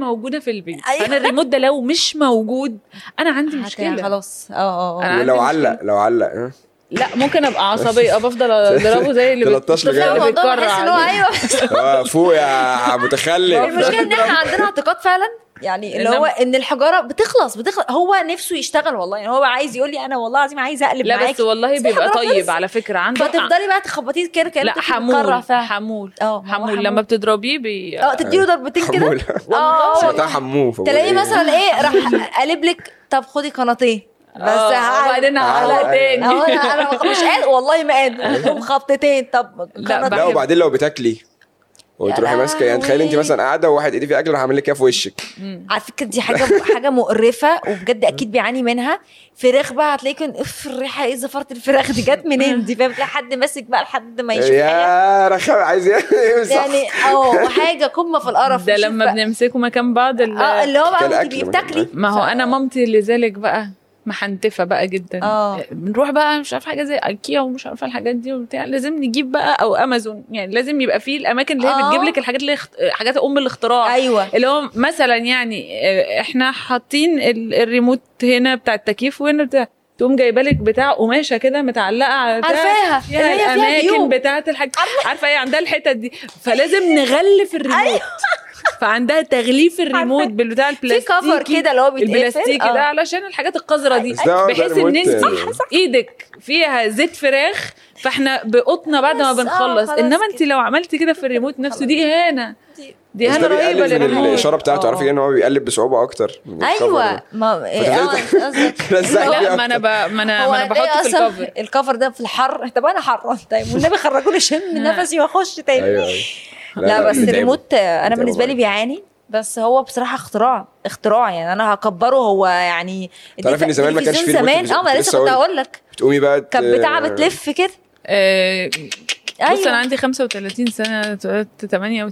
في البيت أيوة. انا الريموت ده لو مش موجود انا عندي هت- مشكله خلاص اه اه أنا اه عندي ولو مشكلة. علق لو علق ها؟ لا ممكن ابقى عصبيه بفضل اضربه زي اللي 13 الطفل لجاية. اللي الموضوع بيتكرع بحس ان هو عليه. ايوه آه، فوق يا متخلف المشكله ان احنا عندنا اعتقاد فعلا يعني اللي إنما- هو ان الحجاره بتخلص بتخلص هو نفسه يشتغل والله يعني هو عايز يقول لي انا والله العظيم عايز اقلب لا معاكي بس والله بس بيبقى الحجارة طيب خلصت. على فكره عنده فتفضلي بقى تخبطيه كده كانك لا بتتكرع حمول فيها. حمول اه ما هو حمول لما بتضربيه بي اه تديله ضربتين كده حمول اه سمعتها حموه فبقول تلاقيه إيه؟ مثلا ايه راح قالب لك طب خدي قناتين بس آه، هعلق. وبعدين آه، هعلق أيوة. تاني اه انا انا مش قادر والله ما قادر قوم خبطتين طب لا، قناتين. لا وبعدين لو بتاكلي وتروحي يا ماسكه يعني تخيلي انت لهوي. مثلا قاعده وواحد ايديه في اكل راح عامل لك كده في وشك على فكره دي حاجه حاجه مقرفه وبجد اكيد بيعاني منها فراخ بقى هتلاقي كان اف الريحه ايه زفاره الفراخ دي جت منين دي فاهم تلاقي حد ماسك بقى لحد ما يشوف حاجه يا رخام عايز يمسح يعني اه حاجه قمه في القرف ده شوف لما بقى. بنمسكه مكان بعض ال- اه اللي هو بقى كالأكل تبقي مثلاً. بتاكلي ما هو انا مامتي لذلك بقى محنتفه بقى جدا آه. بنروح بقى مش عارفه حاجه زي ايكيا ومش عارفه الحاجات دي وبتاع لازم نجيب بقى او امازون يعني لازم يبقى فيه الاماكن اللي هي آه. بتجيب لك الحاجات اللي هي اخت- حاجات ام الاختراع ايوه اللي هو مثلا يعني آه، احنا حاطين ال- الريموت هنا بتاع التكييف وهنا بتاع تقوم جايبه لك بتاع قماشه كده متعلقه على بتاع عارفاها فيها اللي هي فيها الاماكن فيو بتاعت الحاجه عارفه ايه عندها الحتت دي فلازم نغلف الريموت فعندها تغليف الريموت عارفة. بالبتاع في البلاستيكي كفر كده اللي هو بيتقفل البلاستيكي آه. ده علشان الحاجات القذره دي بس ده- ده بحيث ان ريموت- انت ايدك فيها زيت فراخ فاحنا بقطنا بعد ما بس، آه، بنخلص خلاص انما انت كده. لو عملتي كده في الريموت نفسه دي اهانه دي بس اهانه ده رهيبه بيقلل من للريموت الاشاره بتاعته آه. عارفين ان هو بيقلب بصعوبه اكتر من الكفر ايوه ده. ما إيه، اه فتلاقي- قصدك لزقك لا فيه ما انا أكتر. ب... ما انا هو ما انا هتلاقي بحطه في أصلاً الكفر الكفر ده في الحر طب انا حر طيب والنبي خرجوني شم نفسي واخش تاني ايوه ايوه لا, بس بيتعبوا. الريموت آه، انا بيتعبوا بالنسبه لي معاك. بيعاني بس هو بصراحه اختراع اختراع يعني انا هكبره هو يعني تعرفي إن زمان ما كانش التلفزيون فيه ريموت زمان اه ما كنت لسه لسه كنت أقول. هقول لك بتقومي بقى ت- كانت بتاعه بتلف كده آه، بص أيوة. انا عندي 35 سنه اتولدت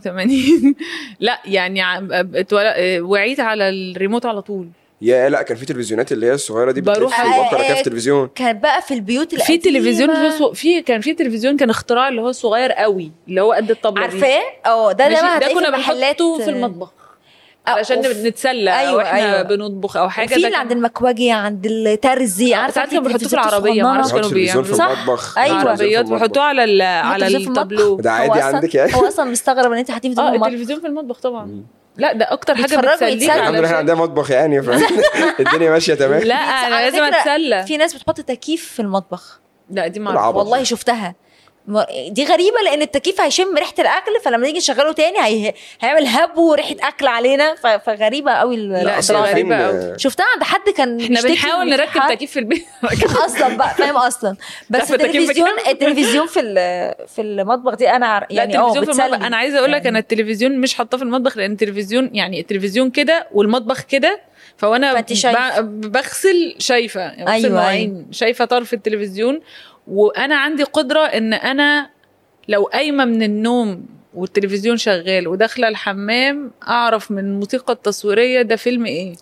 88 لا يعني عم- اتولد- آه، وعيت على الريموت على طول يا لا كان في تلفزيونات اللي هي الصغيره دي بروح- بتلف وبكره كده آه، في التلفزيون كانت بقى في البيوت في القديمة. تلفزيون في سو... في كان في تلفزيون كان اختراع اللي هو صغير قوي اللي هو قد الطبله دي. عارفاه اه ده ده ماشي؟ ما ده هتلاقيه كنا في محلات بنحطه في المطبخ آه، علشان أوف. نتسلى او أيوة، احنا أيوة. بنطبخ او حاجه في ده اللي كان- عند المكواجي عند الترزي عارفه ساعات كانوا بيحطوه في التلفزيونات العربية، الصغننة. معرفش كانوا تحط تلفزيون في بيعملوا- صح؟ المطبخ أيوة. تلفزيون في عربيات المطبخ. بيحطوه على ال... على تلفزيون في المطبخ. التابلو ده هو عادي أصلاً- عندك يعني هو اصلا مستغرب ان انت حاطين في اه المطبخ التلفزيون في المطبخ طبعا لا ده اكتر حاجه بيتفرجوا بتسليك يتسلوا. الحمد لله احنا علشان عندنا مطبخ يعني فالدنيا ماشيه تمام لا على انا لازم فكرة اتسلى في ناس بتحط تكييف في المطبخ لا دي ما العبط. والله شفتها م- دي غريبه لان التكييف هيشم ريحه الاكل فلما نيجي نشغله تاني هي... هيعمل هب وريحه اكل علينا ف... فغريبه قوي ال- لا، الاختراع ده ده. غريبة عارفين، أوي. آه، شفتها عند حد كان احنا بيشتكي بنحاول من نركب حد- تكييف في البيت اصلا بقى فاهم اصلا بس عارفة التكييف التلفزيون بكام؟ التلفزيون في ال- في المطبخ دي انا عار- لا يعني اه التلفزيون في المطبخ بتسلي انا عايزه اقول لك يعني- انا التلفزيون مش حاطاه في المطبخ لان التلفزيون يعني التلفزيون كده والمطبخ كده فوانا فأنت شايفة. ب- بغسل شايفه يعني بغسل أيوة، مواعين شايفه طرف التلفزيون وانا عندي قدره ان انا لو قايمه من النوم والتلفزيون شغال وداخله الحمام اعرف من الموسيقى التصويريه ده فيلم ايه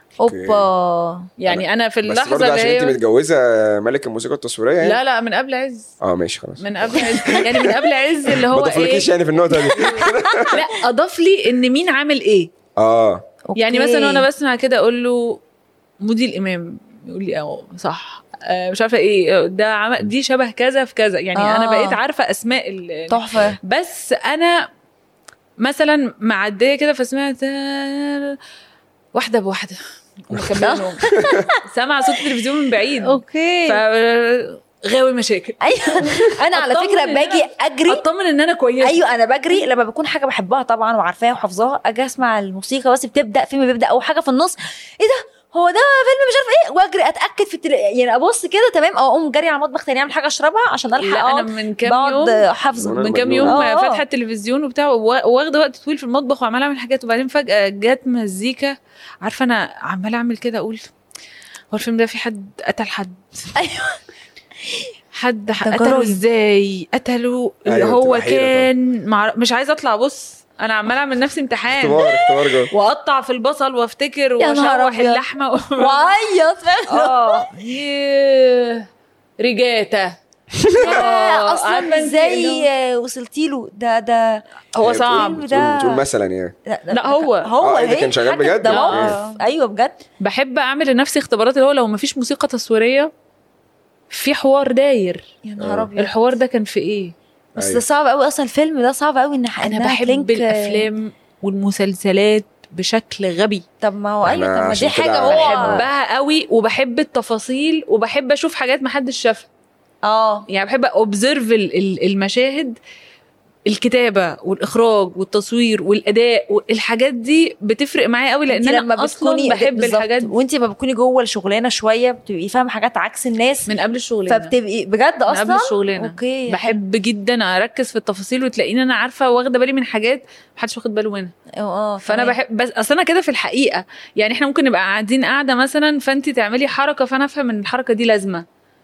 اوبا يعني انا في بس اللحظه برضه اللي عشان انت هي متجوزه ملك الموسيقى التصويريه يعني لا لا من قبل عز اه ماشي خلاص من قبل عز يعني من قبل عز اللي ما هو ايه تفرقيش يعني في النقطه دي لا اضاف لي ان مين عامل ايه اه يعني أوكي. مثلا وانا بسمع كده اقول له مودي الامام يقول لي اه صح آه مش عارفه ايه ده عم... دي شبه كذا في كذا يعني آه. انا بقيت عارفه اسماء ال... تحفه بس انا مثلا معديه كده فسمعت واحده بواحده ومكمله نوم سامعه صوت التلفزيون من بعيد اوكي ف غاوي مشاكل ايوه انا على أطمن فكره إن باجي أنا- اجري اطمن ان انا كويسه ايوه انا بجري لما بكون حاجه بحبها طبعا وعارفاها وحافظاها اجي اسمع الموسيقى بس بتبدا فيلم بيبدا او حاجه في النص ايه ده هو ده فيلم مش عارفه ايه واجري اتاكد في التل... يعني ابص كده تمام او اقوم جري على المطبخ تاني اعمل حاجه اشربها عشان الحق لا انا اقعد من كام بقعد يوم حافظه أنا من كام مجنون. يوم آه. فاتحه التلفزيون وبتاع وا- واخده وقت طويل في المطبخ وعماله اعمل حاجات وبعدين فجاه جت مزيكا عارفه انا عماله اعمل كده اقول هو الفيلم ده في حد قتل حد ايوه حد ده قتله جرايم. ازاي قتله اللي أيوة، هو بتبقى حيرة كان مع... مش عايزه اطلع بص انا عماله اعمل نفسي امتحان اختبار اختبار جوه واقطع في البصل وافتكر يا نهار واشوح أبيض. اللحمه وعيط فعلا اه ياه. ريجاتا يا اصلا عارفة انت ازاي آه، وصلتي له ده ده هو آه، صعب الفيلم بتقول, ده بتقول مثلا يعني لا, لا، هو. هو آه، إيه ده إيه؟ كان شغال حاجة- بجد؟ ده آه. موقف ايوه بجد بحب اعمل لنفسي اختبارات اللي هو لو مفيش موسيقى تصويريه في حوار داير يا نهار آه. ابيض الحوار ده كان في ايه بس أيوة. ده صعب قوي اصلا الفيلم ده صعب قوي ان انا إنها بحب تلينك- الافلام والمسلسلات بشكل غبي طب ما هو إحنا ايوه طب ما عشان دي حاجه كده هو بحبها قوي وبحب التفاصيل وبحب اشوف حاجات محدش شافها اه يعني بحب اوبزرف المشاهد الكتابه والاخراج والتصوير والاداء والحاجات دي بتفرق معايا قوي لان انت لما انا اصلا بتكوني بحب بالظبط. الحاجات دي وانت لما بتكوني جوه الشغلانه شويه بتبقي فاهمه حاجات عكس الناس من قبل الشغلانه فبتبقي بجد من قبل اصلا الشغلانه اوكي بحب جدا اركز في التفاصيل وتلاقيني انا عارفه واخده بالي من حاجات محدش واخد باله منها اه فانا تمام. بحب بس اصل انا كده في الحقيقه يعني احنا ممكن نبقى قاعدين قاعده مثلا فانت تعملي حركه فانا افهم ان الحركه دي لازمه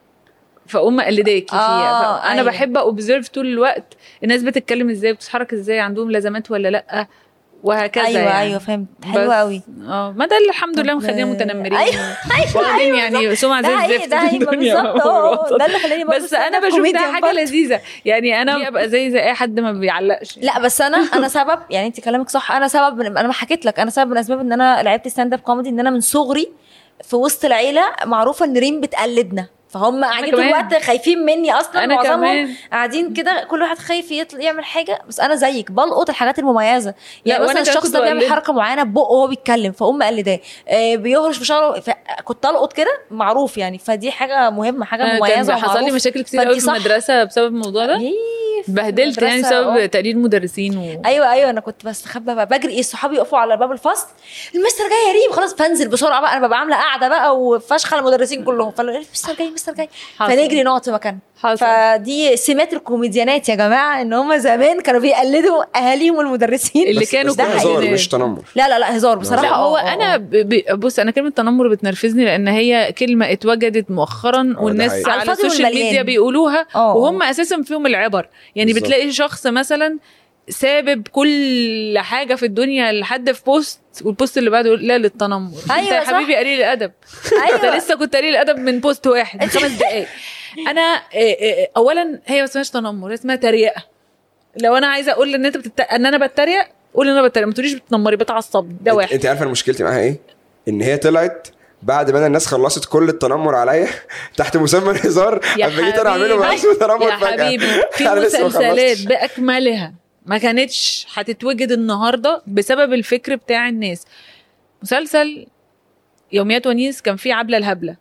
فاقوم مقلداكي فيها آه، فانا أيوة. بحب اوبزرف طول الوقت الناس بتتكلم ازاي بتتحرك ازاي عندهم لازمات ولا لا وهكذا ايوه يعني. ايوه فهمت حلو بس- قوي اه ما ده اللي الحمد لله طب- مخلينا متنمرين أيوة، واخدين يعني سمعه ده زي حقيقي الزفت ده في حقيقي ما الدنيا بالظبط اه ده اللي خلاني برضه بس انا stand up بشوف ده comedian حاجه برضه. لذيذه يعني انا ابقى زي زي اي حد ما بيعلقش لا بس انا انا سبب يعني انت كلامك صح انا سبب من انا ما حكيت لك انا سبب من اسباب ان انا لعبت ستاند اب كوميدي ان انا من صغري في وسط العيله معروفه ان ريم بتقلدنا فهم قاعدين طول كمان. الوقت خايفين مني اصلا انا معظمهم كمان قاعدين كده كل واحد خايف يطلع يعمل حاجه بس انا زيك بلقط الحاجات المميزه لا، يعني وأنا مثلا كمان الشخص كنت ده بيعمل بقلده. حركه معينه ببقه وهو بيتكلم فاقوم مقلداه آه بيهرش بشعره كنت القط كده معروف يعني فدي حاجه مهمه حاجه أنا مميزه كان حصل لي ومعروف. مشاكل كتير فأنتي قوي في صح. المدرسه بسبب الموضوع ده ييه، في بهدلت يعني المدرسة، بسبب آه. تقليد مدرسين و... ايوه ايوه انا كنت بستخبى بقى بجري ايه صحابي يقفوا على باب الفصل المستر جاي يا ريم خلاص فانزل بسرعه بقى انا ببقى عامله قاعده بقى وفشخه المدرسين كلهم فالمستر جاي المستر جاي حصل. فنجري نقعد في مكان حصل. فدي سمات الكوميديانات يا جماعه ان هم زمان كانوا بيقلدوا اهاليهم والمدرسين اللي بس- كانوا بس ده ده هزار حقيقي. مش تنمر لا لا لا هزار بصراحه لا هو آه، آه، انا ب... ب... بص انا كلمه تنمر بتنرفزني لان هي كلمه اتوجدت مؤخرا ده والناس حقيقي. على على الفاضي السوشيال والمليان. ميديا بيقولوها آه. وهم اساسا فيهم العبر يعني بالظبط. بتلاقي شخص مثلا سابب كل حاجه في الدنيا لحد في بوست والبوست اللي بعده يقول لا للتنمر انت أيوة يا صح. حبيبي قليل الادب انت ايوه لسه كنت قليل الادب من بوست واحد من خمس دقائق انا إيه إيه اولا هي ما اسمهاش تنمر هي اسمها تريقه لو انا عايزه اقول ان انت بتت... ان انا بتريق قول ان انا بتريق ما تقوليش بتنمري بتعصب ده انت, واحد انت عارفه أنا مشكلتي معاها ايه؟ ان هي طلعت بعد ما انا الناس خلصت كل التنمر عليا تحت مسمى الهزار يا اما جيت انا اعمله حبيبي، باسم تنمر يا فجاه حبيبي في أنا لسه ما مسلسلات خلصتش. باكملها ما كانتش هتتوجد النهارده بسبب الفكر بتاع الناس مسلسل يوميات ونيس كان فيه عبله الهبله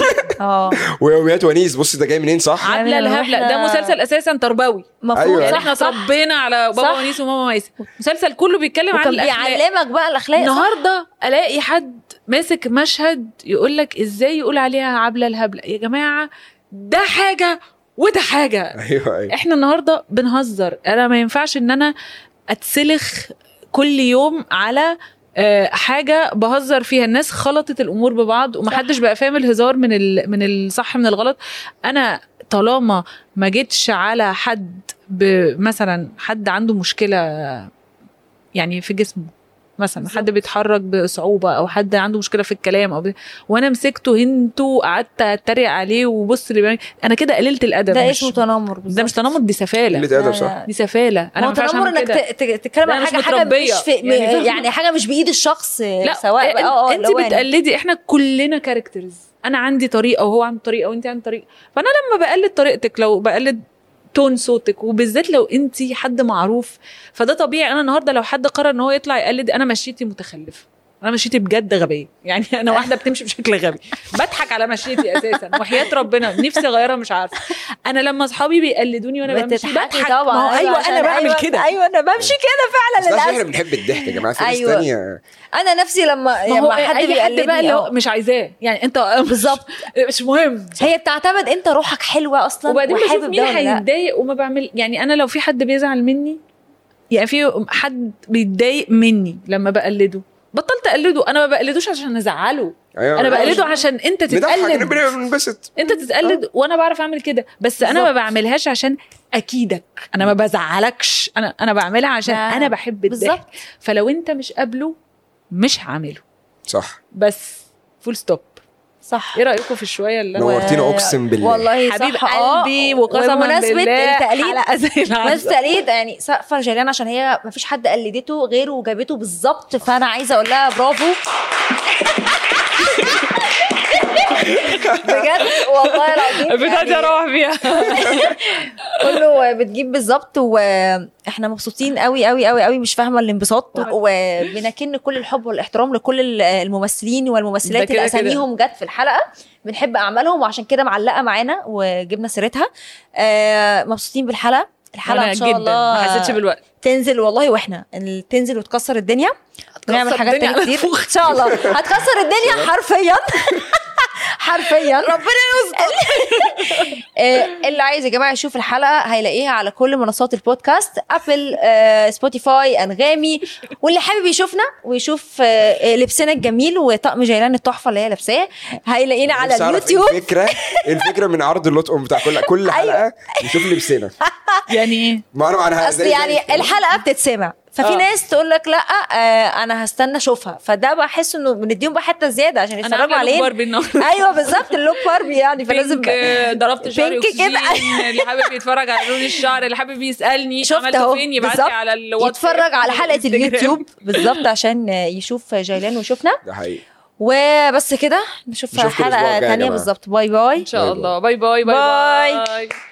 اه ويوميات ونيس بص ده جاي منين صح؟ عبله يعني لو الهبله ده إحنا- مسلسل اساسا تربوي المفروض أيوة. يعني صح احنا صح اتربينا على بابا صح. ونيس وماما ميسة مسلسل كله بيتكلم عن وكان الاخلاق بيعلمك بقى الاخلاق صح؟ النهارده الاقي حد ماسك مشهد يقول لك ازاي يقول عليها عبله الهبله يا جماعه ده حاجه وده حاجه ايوه ايوه احنا النهارده بنهزر انا ما ينفعش ان انا اتسلخ كل يوم على آه، حاجه بهزر فيها الناس خلطت الامور ببعض ومحدش بقى فاهم الهزار من ال... من الصح من الغلط انا طالما ما جيتش على حد ب- مثلا حد عنده مشكله يعني في جسمه مثلا حد بيتحرك بصعوبه او حد عنده مشكله في الكلام او ب... وانا مسكته هنته وقعدت اتريق عليه وبص اللي بيعمل- انا كده قللت الادب ده مش- اسمه تنمر ده بالظبط. مش تنمر دي سفاله قله ادب صح؟ دي سفاله انا انا ما هو ينفعش تنمر اعمل انك كده ت- ت- تتكلم لا، عن مش حاجه حاجه متربية. مش في يعني يعني, فاهمة؟ يعني حاجه مش بايد الشخص لا سواء بقى اه اه انت اللي هو يعني- بتقلدي احنا كلنا كاركترز انا عندي طريقه وهو عنده طريقه وانت عندك طريقه فانا لما بقلد طريقتك لو بقلد تون صوتك وبالذات لو انت حد معروف فده طبيعي انا النهارده لو حد قرر ان هو يطلع يقلد انا مشيتي متخلفه انا مشيتي بجد غبيه يعني انا واحده بتمشي بشكل غبي بضحك على مشيتي اساسا وحياه ربنا نفسي اغيرها مش عارفه انا لما اصحابي بيقلدوني وانا بمشي بتضحكي بضحك طبعا ما هو ايوه عشان انا بعمل أيوة- كده ايوه انا بمشي كده بس فعلا ده عشان احنا للاسف بنحب الضحك يا جماعه في ناس أيوة. تانية انا نفسي لما ما هو لما حد اي حد بيقلدني بقى اللي هو اه. مش عايزاه يعني انت بالظبط مش مهم هي بتعتمد انت روحك حلوه اصلا وبعدين بشوف وحابب مين ده ولا لا. هيتضايق وما بعمل يعني انا لو في حد بيزعل مني يعني في حد بيتضايق مني لما بقلده بطلت اقلده انا ما بقلدوش عشان ازعله ايوه انا بقلده عشان انت بنضحك تتقلد بننبسط انت تتقلد وانا بعرف اعمل كده بس انا ما بالظبط. بعملهاش عشان اكيدك انا ما بزعلكش انا انا بعملها عشان لا. انا بحب الضحك بالظبط فلو انت مش قابله مش هعمله صح بس فول ستوب صح ايه رايكم في الشويه اللي نور. نورتينا أقسم بالله. والله حبيب صح آه. قلبي وقسما وبمناسبة بالله التقليد حلقه زي بس العسل تقليد يعني سقفه لجيلان عشان هي ما فيش حد قلدته غيره وجابته بالظبط فانا عايزه اقول لها برافو بجد والله العظيم بتاعتي يعني اروح فيها كله بتجيب بالظبط واحنا مبسوطين قوي قوي قوي قوي مش فاهمه الانبساط وبنكن كل الحب والاحترام لكل الممثلين ده والممثلات كده اللي كده. اساميهم جت في الحلقه بنحب اعمالهم وعشان كده معلقه معانا وجبنا سيرتها آه، مبسوطين بالحلقه الحلقه أنا ان شاء جدا الله ما حسيتش بالوقت تنزل والله واحنا ال- تنزل وتكسر الدنيا نعمل حاجات الدنيا تانية كتير منفوخة. ان شاء الله هتكسر الدنيا حرفيا حرفيا ربنا يستر اللي عايز يا جماعه يشوف الحلقه هيلاقيها على كل منصات البودكاست ابل آه، سبوتيفاي انغامي واللي حابب يشوفنا ويشوف آه، لبسنا الجميل وطقم جيلان التحفه اللي هي لابساه هيلاقينا على نفسي أعرف اليوتيوب الفكره الفكره من عرض اللطقم بتاع كل كل حلقه نشوف لبسنا يعني ايه ما انا معناها اصل يعني الحلقه بتتسمع ففي آه. ناس تقول لك لا آه انا هستنى اشوفها فده بحس انه بنديهم بقى حته زياده عشان انا يتفرجوا عامله عليه باربي النهارده ايوه بالظبط اللوك باربي يعني فلازم بينك آه، ضربت شعري بينك كده. أكسجين، اللي حابب يتفرج على لون الشعر اللي حابب يسالني شفت عملته اهو فين يبعت لي بالظبط على الواتساب يتفرج على حلقه والإنستجرام. اليوتيوب بالظبط عشان يشوف جيلان ويشوفنا ده حقيقي وبس كده نشوف نشوفكم الأسبوع حلقه الجاي يا تانية جماعة. بالظبط باي باي ان شاء باي الله باي باي باي باي. باي